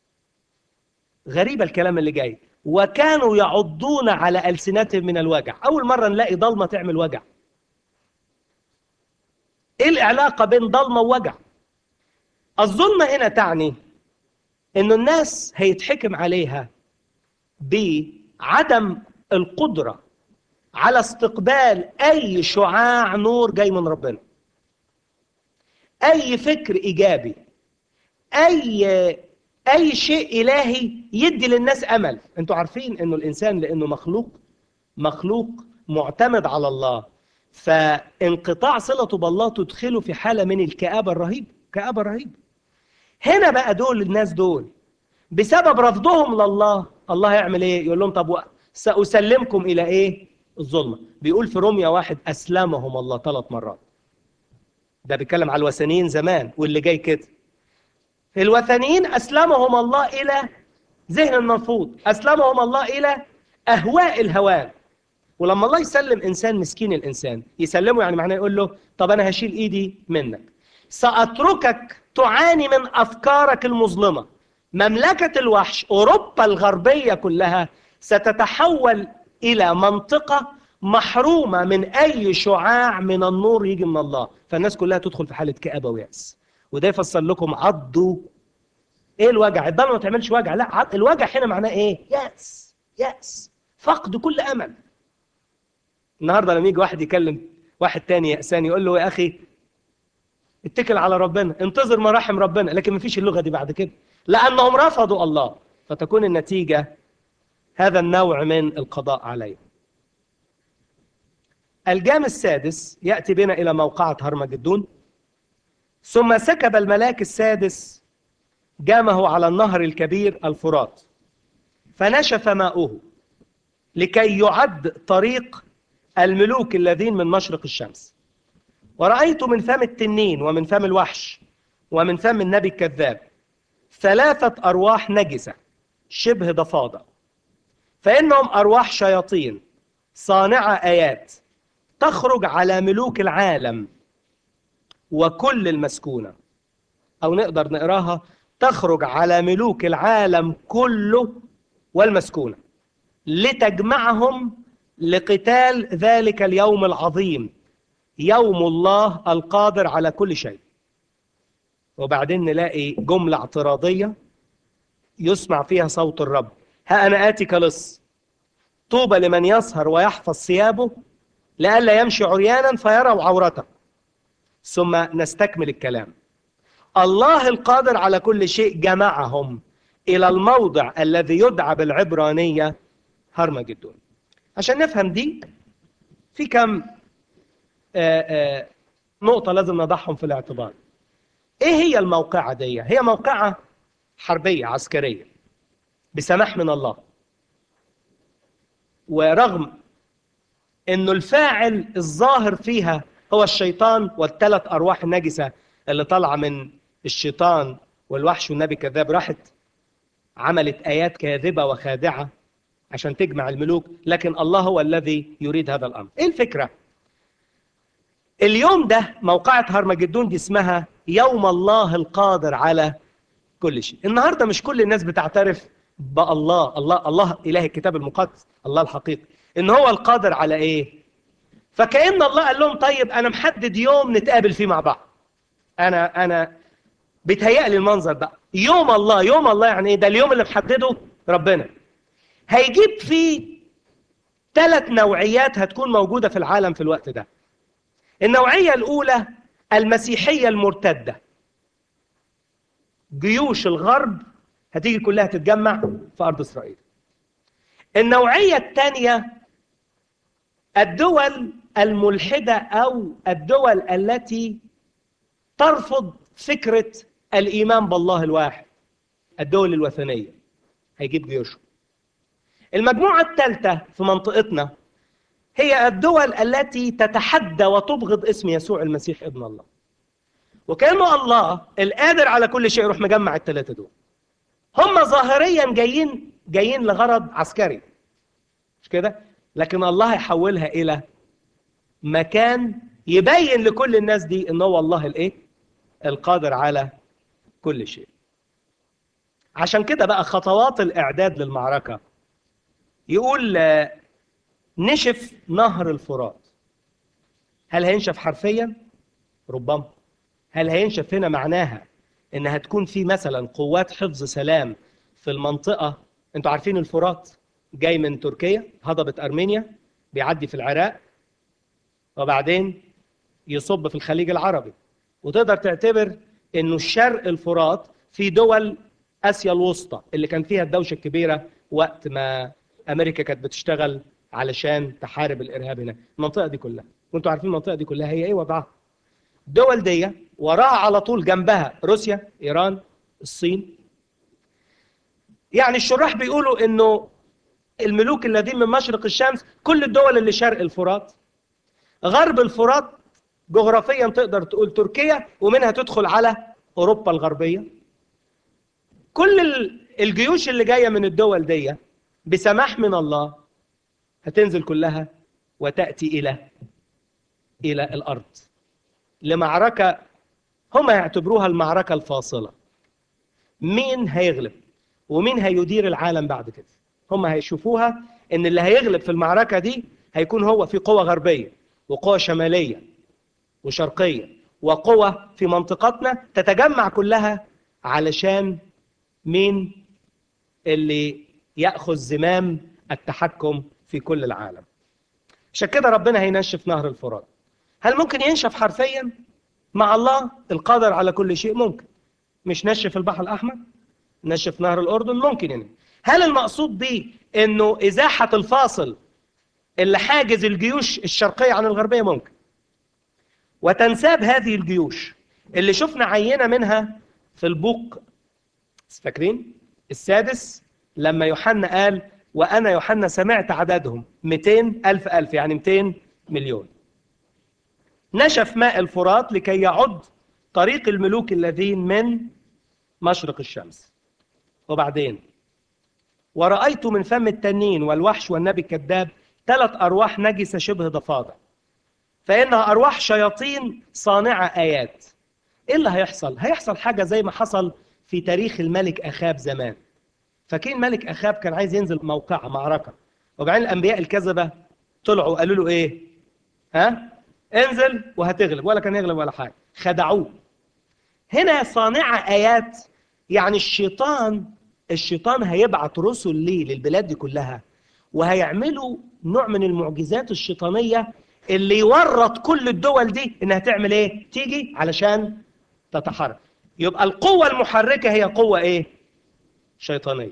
غريب الكلام اللي جاي وكانوا يعضون على ألسنتهم من الوجع أول مرة نلاقي ضلمة تعمل وجع إيه العلاقة بين ضلمة ووجع الظلمة هنا تعني أن الناس هيتحكم عليها بعدم القدرة على استقبال أي شعاع نور جاي من ربنا أي فكر إيجابي أي أي شيء إلهي يدي للناس أمل أنتوا عارفين أنه الإنسان لأنه مخلوق مخلوق معتمد على الله فانقطاع صلته بالله تدخله في حالة من الكآبة الرهيبة كآبة رهيبة هنا بقى دول الناس دول بسبب رفضهم لله الله يعمل ايه يقول لهم طب سأسلمكم إلى ايه الظلمة بيقول في روميا واحد أسلمهم الله ثلاث مرات ده بيتكلم على الوثنيين زمان واللي جاي كده الوثنيين أسلمهم الله إلى ذهن المرفوض أسلمهم الله إلى أهواء الهوان ولما الله يسلم إنسان مسكين الإنسان يسلمه يعني معناه يقول له طب أنا هشيل إيدي منك سأتركك تعاني من أفكارك المظلمة مملكة الوحش أوروبا الغربية كلها ستتحول إلى منطقة محرومة من أي شعاع من النور يجي من الله فالناس كلها تدخل في حالة كآبة ويأس وده يفسر لكم عضوا ايه الوجع الضلمه ما تعملش وجع لا عض... الوجع هنا معناه ايه يأس يأس فقد كل امل النهارده لما يجي واحد يكلم واحد تاني يأسان يقول له يا اخي اتكل على ربنا انتظر مراحم ربنا لكن ما فيش اللغه دي بعد كده لانهم رفضوا الله فتكون النتيجه هذا النوع من القضاء عليه الجام السادس ياتي بنا الى موقعه هرمجدون ثم سكب الملاك السادس جامه على النهر الكبير الفرات فنشف ماؤه لكي يعد طريق الملوك الذين من مشرق الشمس ورأيت من فم التنين ومن فم الوحش ومن فم النبي الكذاب ثلاثة أرواح نجسة شبه ضفادع فإنهم أرواح شياطين صانعة آيات تخرج على ملوك العالم وكل المسكونة أو نقدر نقراها تخرج على ملوك العالم كله والمسكونة لتجمعهم لقتال ذلك اليوم العظيم يوم الله القادر على كل شيء وبعدين نلاقي جملة اعتراضية يسمع فيها صوت الرب ها أنا آتي كلص طوبى لمن يسهر ويحفظ ثيابه لئلا يمشي عريانا فيروا عورته ثم نستكمل الكلام الله القادر على كل شيء جمعهم إلى الموضع الذي يدعى بالعبرانية هرمجدون عشان نفهم دي في كم آآ آآ نقطة لازم نضعهم في الاعتبار ايه هي الموقعة دي هي موقعة حربية عسكرية بسماح من الله ورغم انه الفاعل الظاهر فيها هو الشيطان والثلاث ارواح النجسة اللي طالعة من الشيطان والوحش والنبي كذاب راحت عملت ايات كاذبة وخادعة عشان تجمع الملوك لكن الله هو الذي يريد هذا الامر ايه الفكره اليوم ده موقعة هرمجدون دي اسمها يوم الله القادر على كل شيء النهارده مش كل الناس بتعترف بالله الله الله اله الكتاب المقدس الله الحقيقي ان هو القادر على ايه فكأن الله قال لهم طيب انا محدد يوم نتقابل فيه مع بعض انا انا بيتهيألي المنظر ده يوم الله يوم الله يعني ايه ده اليوم اللي محدده ربنا هيجيب فيه ثلاث نوعيات هتكون موجودة في العالم في الوقت ده النوعية الأولى المسيحية المرتدة جيوش الغرب هتيجي كلها تتجمع في أرض إسرائيل النوعية الثانية الدول الملحدة أو الدول التي ترفض فكرة الإيمان بالله الواحد الدول الوثنية هيجيب جيوشهم المجموعة الثالثة في منطقتنا هي الدول التي تتحدى وتبغض اسم يسوع المسيح ابن الله وكأنه الله القادر على كل شيء يروح مجمع الثلاثة دول هم ظاهريا جايين جايين لغرض عسكري مش كده لكن الله يحولها إلى مكان يبين لكل الناس دي ان هو الله الايه القادر على كل شيء عشان كده بقى خطوات الاعداد للمعركه يقول نشف نهر الفرات هل هينشف حرفيا ربما هل هينشف هنا معناها ان هتكون في مثلا قوات حفظ سلام في المنطقه انتوا عارفين الفرات جاي من تركيا هضبه ارمينيا بيعدي في العراق وبعدين يصب في الخليج العربي وتقدر تعتبر انه الشرق الفرات في دول اسيا الوسطى اللي كان فيها الدوشه الكبيره وقت ما امريكا كانت بتشتغل علشان تحارب الارهاب هناك المنطقه دي كلها وانتوا عارفين المنطقه دي كلها هي ايه وضعها الدول دي وراها على طول جنبها روسيا ايران الصين يعني الشراح بيقولوا انه الملوك الذين من مشرق الشمس كل الدول اللي شرق الفرات غرب الفرات جغرافيا تقدر تقول تركيا ومنها تدخل على اوروبا الغربيه كل الجيوش اللي جايه من الدول دي بسماح من الله هتنزل كلها وتاتي الى الى الارض لمعركه هم يعتبروها المعركة الفاصلة مين هيغلب ومين هيدير العالم بعد كده هم هيشوفوها ان اللي هيغلب في المعركة دي هيكون هو في قوة غربية وقوة شمالية وشرقية وقوة في منطقتنا تتجمع كلها علشان مين اللي يأخذ زمام التحكم في كل العالم عشان كده ربنا هينشف نهر الفرات هل ممكن ينشف حرفيا مع الله القادر على كل شيء ممكن مش نشف البحر الأحمر نشف نهر الأردن ممكن يعني هل المقصود به انه ازاحة الفاصل اللي حاجز الجيوش الشرقية عن الغربية ممكن وتنساب هذه الجيوش اللي شفنا عينة منها في البوق فاكرين السادس لما يوحنا قال وأنا يوحنا سمعت عددهم 200 ألف ألف يعني 200 مليون نشف ماء الفرات لكي يعد طريق الملوك الذين من مشرق الشمس وبعدين ورأيت من فم التنين والوحش والنبي الكذاب ثلاث أرواح نجسة شبه ضفادع فإنها أرواح شياطين صانعة آيات إيه اللي هيحصل؟ هيحصل حاجة زي ما حصل في تاريخ الملك أخاب زمان فكين ملك أخاب كان عايز ينزل موقعة معركة وبعدين الأنبياء الكذبة طلعوا قالوا له إيه؟ ها؟ انزل وهتغلب ولا كان يغلب ولا حاجة خدعوه هنا صانعة آيات يعني الشيطان الشيطان هيبعت رسل ليه للبلاد دي كلها وهيعملوا نوع من المعجزات الشيطانية اللي يورط كل الدول دي انها تعمل ايه تيجي علشان تتحرك يبقى القوة المحركة هي قوة ايه شيطانية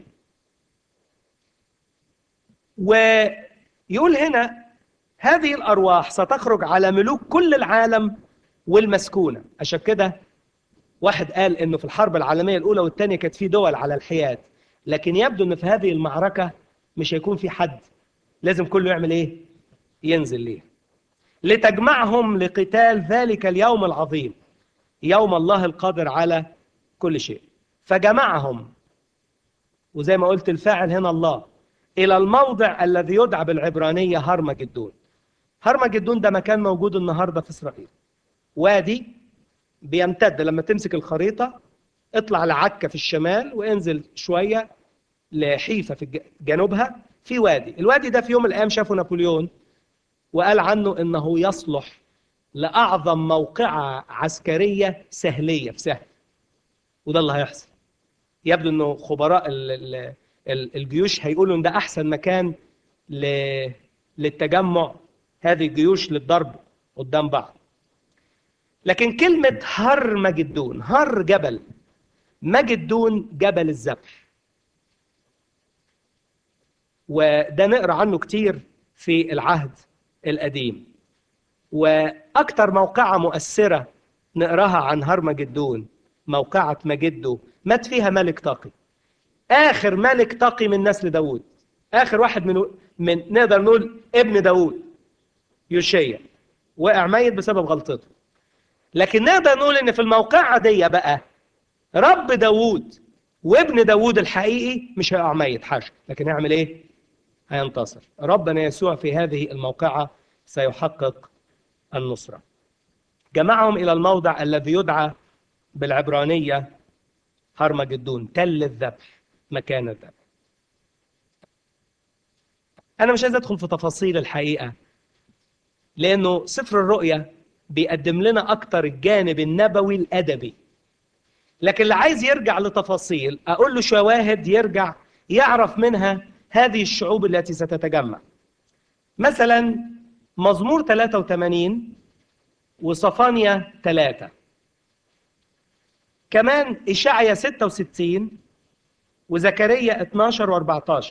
ويقول هنا هذه الأرواح ستخرج على ملوك كل العالم والمسكونة عشان كده واحد قال انه في الحرب العالميه الاولى والثانيه كانت في دول على الحياد لكن يبدو ان في هذه المعركه مش هيكون في حد لازم كله يعمل ايه ينزل ليه لتجمعهم لقتال ذلك اليوم العظيم يوم الله القادر على كل شيء فجمعهم وزي ما قلت الفاعل هنا الله الى الموضع الذي يدعى بالعبرانيه هرمجدون هرمجدون ده مكان موجود النهارده في اسرائيل وادي بيمتد لما تمسك الخريطة اطلع لعكا في الشمال وانزل شوية لحيفا في جنوبها في وادي الوادي ده في يوم من الأيام شافه نابليون وقال عنه إنه يصلح لأعظم موقعة عسكرية سهلية في سهل وده اللي هيحصل يبدو إنه خبراء الجيوش هيقولوا إن ده أحسن مكان للتجمع هذه الجيوش للضرب قدام بعض لكن كلمة هر مجدون هر جبل مجدون جبل الذبح وده نقرا عنه كتير في العهد القديم واكتر موقعة مؤثرة نقراها عن هر مجدون موقعة مجدو مات فيها ملك تقي اخر ملك تقي من نسل داوود اخر واحد من من نقدر نقول ابن داوود يوشيا وقع ميت بسبب غلطته لكن نقدر نقول ان في الموقعة دي بقى رب داوود وابن داوود الحقيقي مش هيقع ميت حاشا لكن يعمل ايه هينتصر ربنا يسوع في هذه الموقعة سيحقق النصرة جمعهم إلى الموضع الذي يدعى بالعبرانية هرمجدون تل الذبح مكان الذبح أنا مش عايز أدخل في تفاصيل الحقيقة لأنه سفر الرؤيا بيقدم لنا أكتر الجانب النبوي الأدبي لكن اللي عايز يرجع لتفاصيل أقول له شواهد يرجع يعرف منها هذه الشعوب التي ستتجمع مثلا مزمور 83 وصفانيا 3 كمان إشعيا 66 وزكريا 12 و14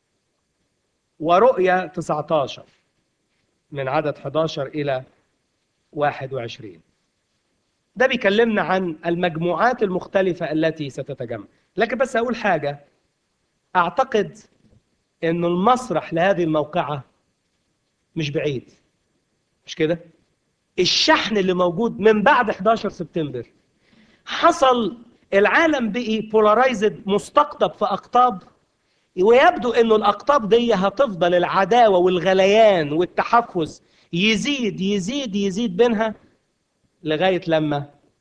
ورؤيا 19 من عدد 11 إلى 21 ده بيكلمنا عن المجموعات المختلفة التي ستتجمع لكن بس أقول حاجة أعتقد أن المسرح لهذه الموقعة مش بعيد مش كده الشحن اللي موجود من بعد 11 سبتمبر حصل العالم بقي بولارايزد مستقطب في أقطاب ويبدو أنه الأقطاب دي هتفضل العداوة والغليان والتحفز يزيد يزيد يزيد بينها لغاية لما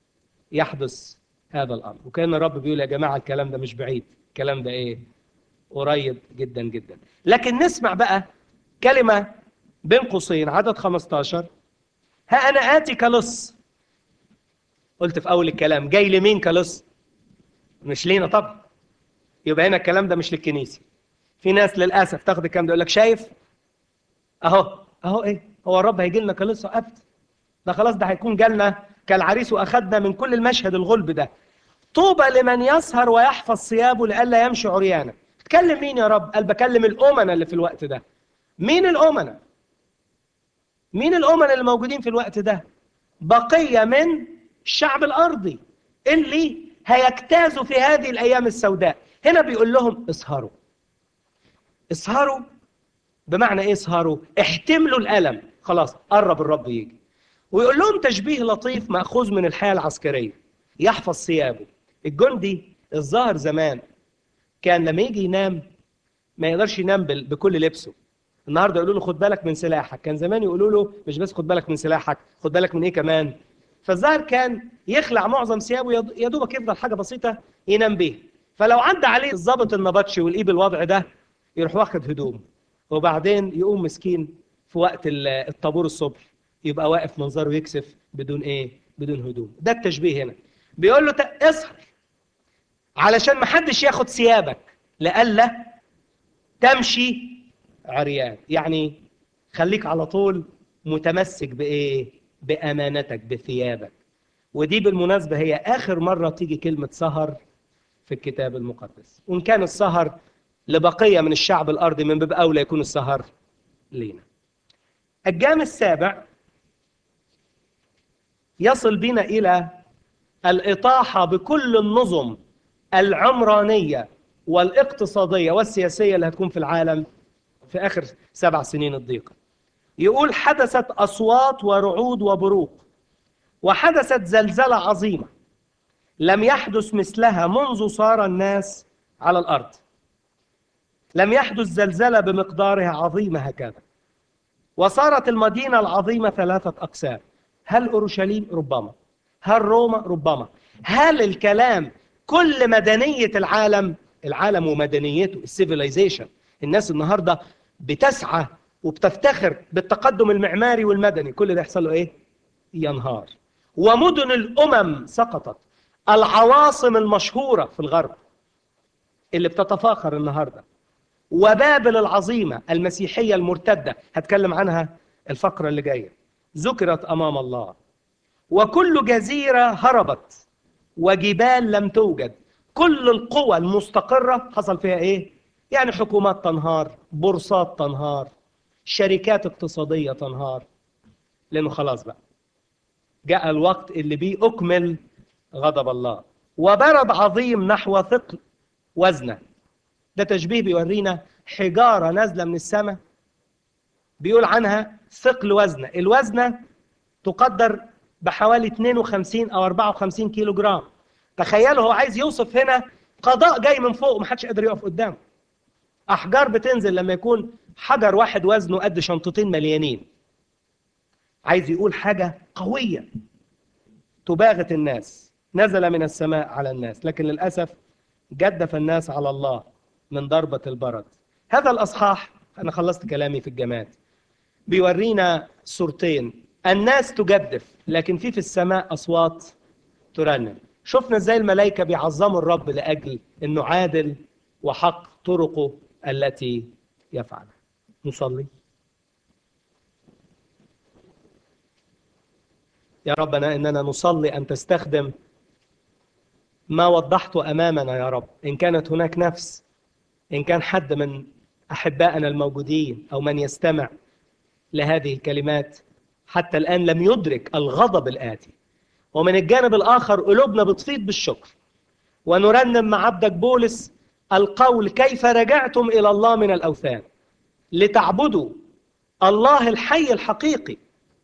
يحدث هذا الأمر وكان الرب بيقول يا جماعة الكلام ده مش بعيد الكلام ده إيه قريب جدا جدا لكن نسمع بقى كلمة بين قوسين عدد 15 ها أنا آتي كلص قلت في أول الكلام جاي لمين كلص مش لينا طبعا يبقى هنا الكلام ده مش للكنيسة في ناس للأسف تاخد الكلام ده يقول لك شايف أهو أهو إيه هو الرب هيجي لنا كلص وقفت ده خلاص ده هيكون جالنا كالعريس وأخذنا من كل المشهد الغلب ده طوبى لمن يسهر ويحفظ ثيابه لئلا يمشي عريانا تكلم مين يا رب قال بكلم الأمنة اللي في الوقت ده مين الأمنة مين الأمنة اللي موجودين في الوقت ده بقية من الشعب الأرضي اللي هيجتازوا في هذه الأيام السوداء هنا بيقول لهم اسهروا اسهروا بمعنى ايه اسهروا احتملوا الألم خلاص قرب الرب يجي ويقول لهم تشبيه لطيف مأخوذ من الحياة العسكرية يحفظ ثيابه الجندي الظاهر زمان كان لما يجي ينام ما يقدرش ينام بكل لبسه النهارده يقولوا له خد بالك من سلاحك كان زمان يقولوا له مش بس خد بالك من سلاحك خد بالك من ايه كمان فالظاهر كان يخلع معظم ثيابه يا دوبك يفضل حاجه بسيطه ينام بيها فلو عدى عليه الظابط النبطشي والايه بالوضع ده يروح واخد هدومه وبعدين يقوم مسكين في وقت الطابور الصبح يبقى واقف منظره يكسف بدون ايه بدون هدوم ده التشبيه هنا بيقول له اسهر علشان ما حدش ياخد ثيابك لئلا تمشي عريان يعني خليك على طول متمسك بايه بامانتك بثيابك ودي بالمناسبه هي اخر مره تيجي كلمه سهر في الكتاب المقدس وان كان السهر لبقيه من الشعب الارضي من باب اولى يكون السهر لينا الجام السابع يصل بنا الى الاطاحه بكل النظم العمرانيه والاقتصاديه والسياسيه اللي هتكون في العالم في اخر سبع سنين الضيقه يقول حدثت اصوات ورعود وبروق وحدثت زلزله عظيمه لم يحدث مثلها منذ صار الناس على الارض لم يحدث زلزله بمقدارها عظيمه هكذا وصارت المدينه العظيمه ثلاثه اقسام هل اورشليم ربما هل روما ربما هل الكلام كل مدنيه العالم العالم ومدنيته السيفيلايزيشن الناس النهارده بتسعى وبتفتخر بالتقدم المعماري والمدني كل ده يحصل له ايه ينهار ومدن الامم سقطت العواصم المشهوره في الغرب اللي بتتفاخر النهارده وبابل العظيمه المسيحيه المرتده هتكلم عنها الفقره اللي جايه ذكرت امام الله وكل جزيره هربت وجبال لم توجد كل القوى المستقره حصل فيها ايه يعني حكومات تنهار بورصات تنهار شركات اقتصاديه تنهار لانه خلاص بقى جاء الوقت اللي بيه اكمل غضب الله وبرد عظيم نحو ثقل وزنه ده تشبيه بيورينا حجاره نازله من السماء بيقول عنها ثقل وزنه الوزنه تقدر بحوالي 52 او 54 كيلو جرام تخيلوا هو عايز يوصف هنا قضاء جاي من فوق محدش قادر يقف قدامه احجار بتنزل لما يكون حجر واحد وزنه قد شنطتين مليانين عايز يقول حاجه قويه تباغت الناس نزل من السماء على الناس لكن للاسف جدف الناس على الله من ضربه البرد هذا الاصحاح انا خلصت كلامي في الجماد بيورينا صورتين الناس تجدف لكن في في السماء اصوات ترنم شفنا ازاي الملائكه بيعظموا الرب لاجل انه عادل وحق طرقه التي يفعلها نصلي يا ربنا اننا نصلي ان تستخدم ما وضحته امامنا يا رب ان كانت هناك نفس ان كان حد من احبائنا الموجودين او من يستمع لهذه الكلمات حتى الان لم يدرك الغضب الاتي ومن الجانب الاخر قلوبنا بتفيض بالشكر ونرنم مع عبدك بولس القول كيف رجعتم الى الله من الاوثان لتعبدوا الله الحي الحقيقي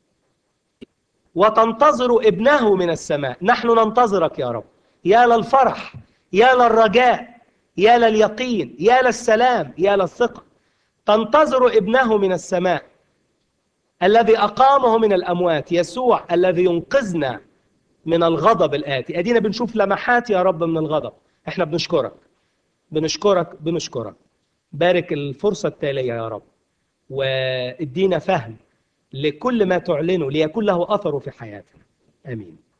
وتنتظروا ابنه من السماء نحن ننتظرك يا رب يا للفرح يا للرجاء يا لليقين يا للسلام يا للثقه تنتظر ابنه من السماء الذي اقامه من الاموات يسوع الذي ينقذنا من الغضب الآتي ادينا بنشوف لمحات يا رب من الغضب احنا بنشكرك بنشكرك بنشكرك بارك الفرصة التالية يا رب وادينا فهم لكل ما تعلنه ليكون له أثره في حياتنا آمين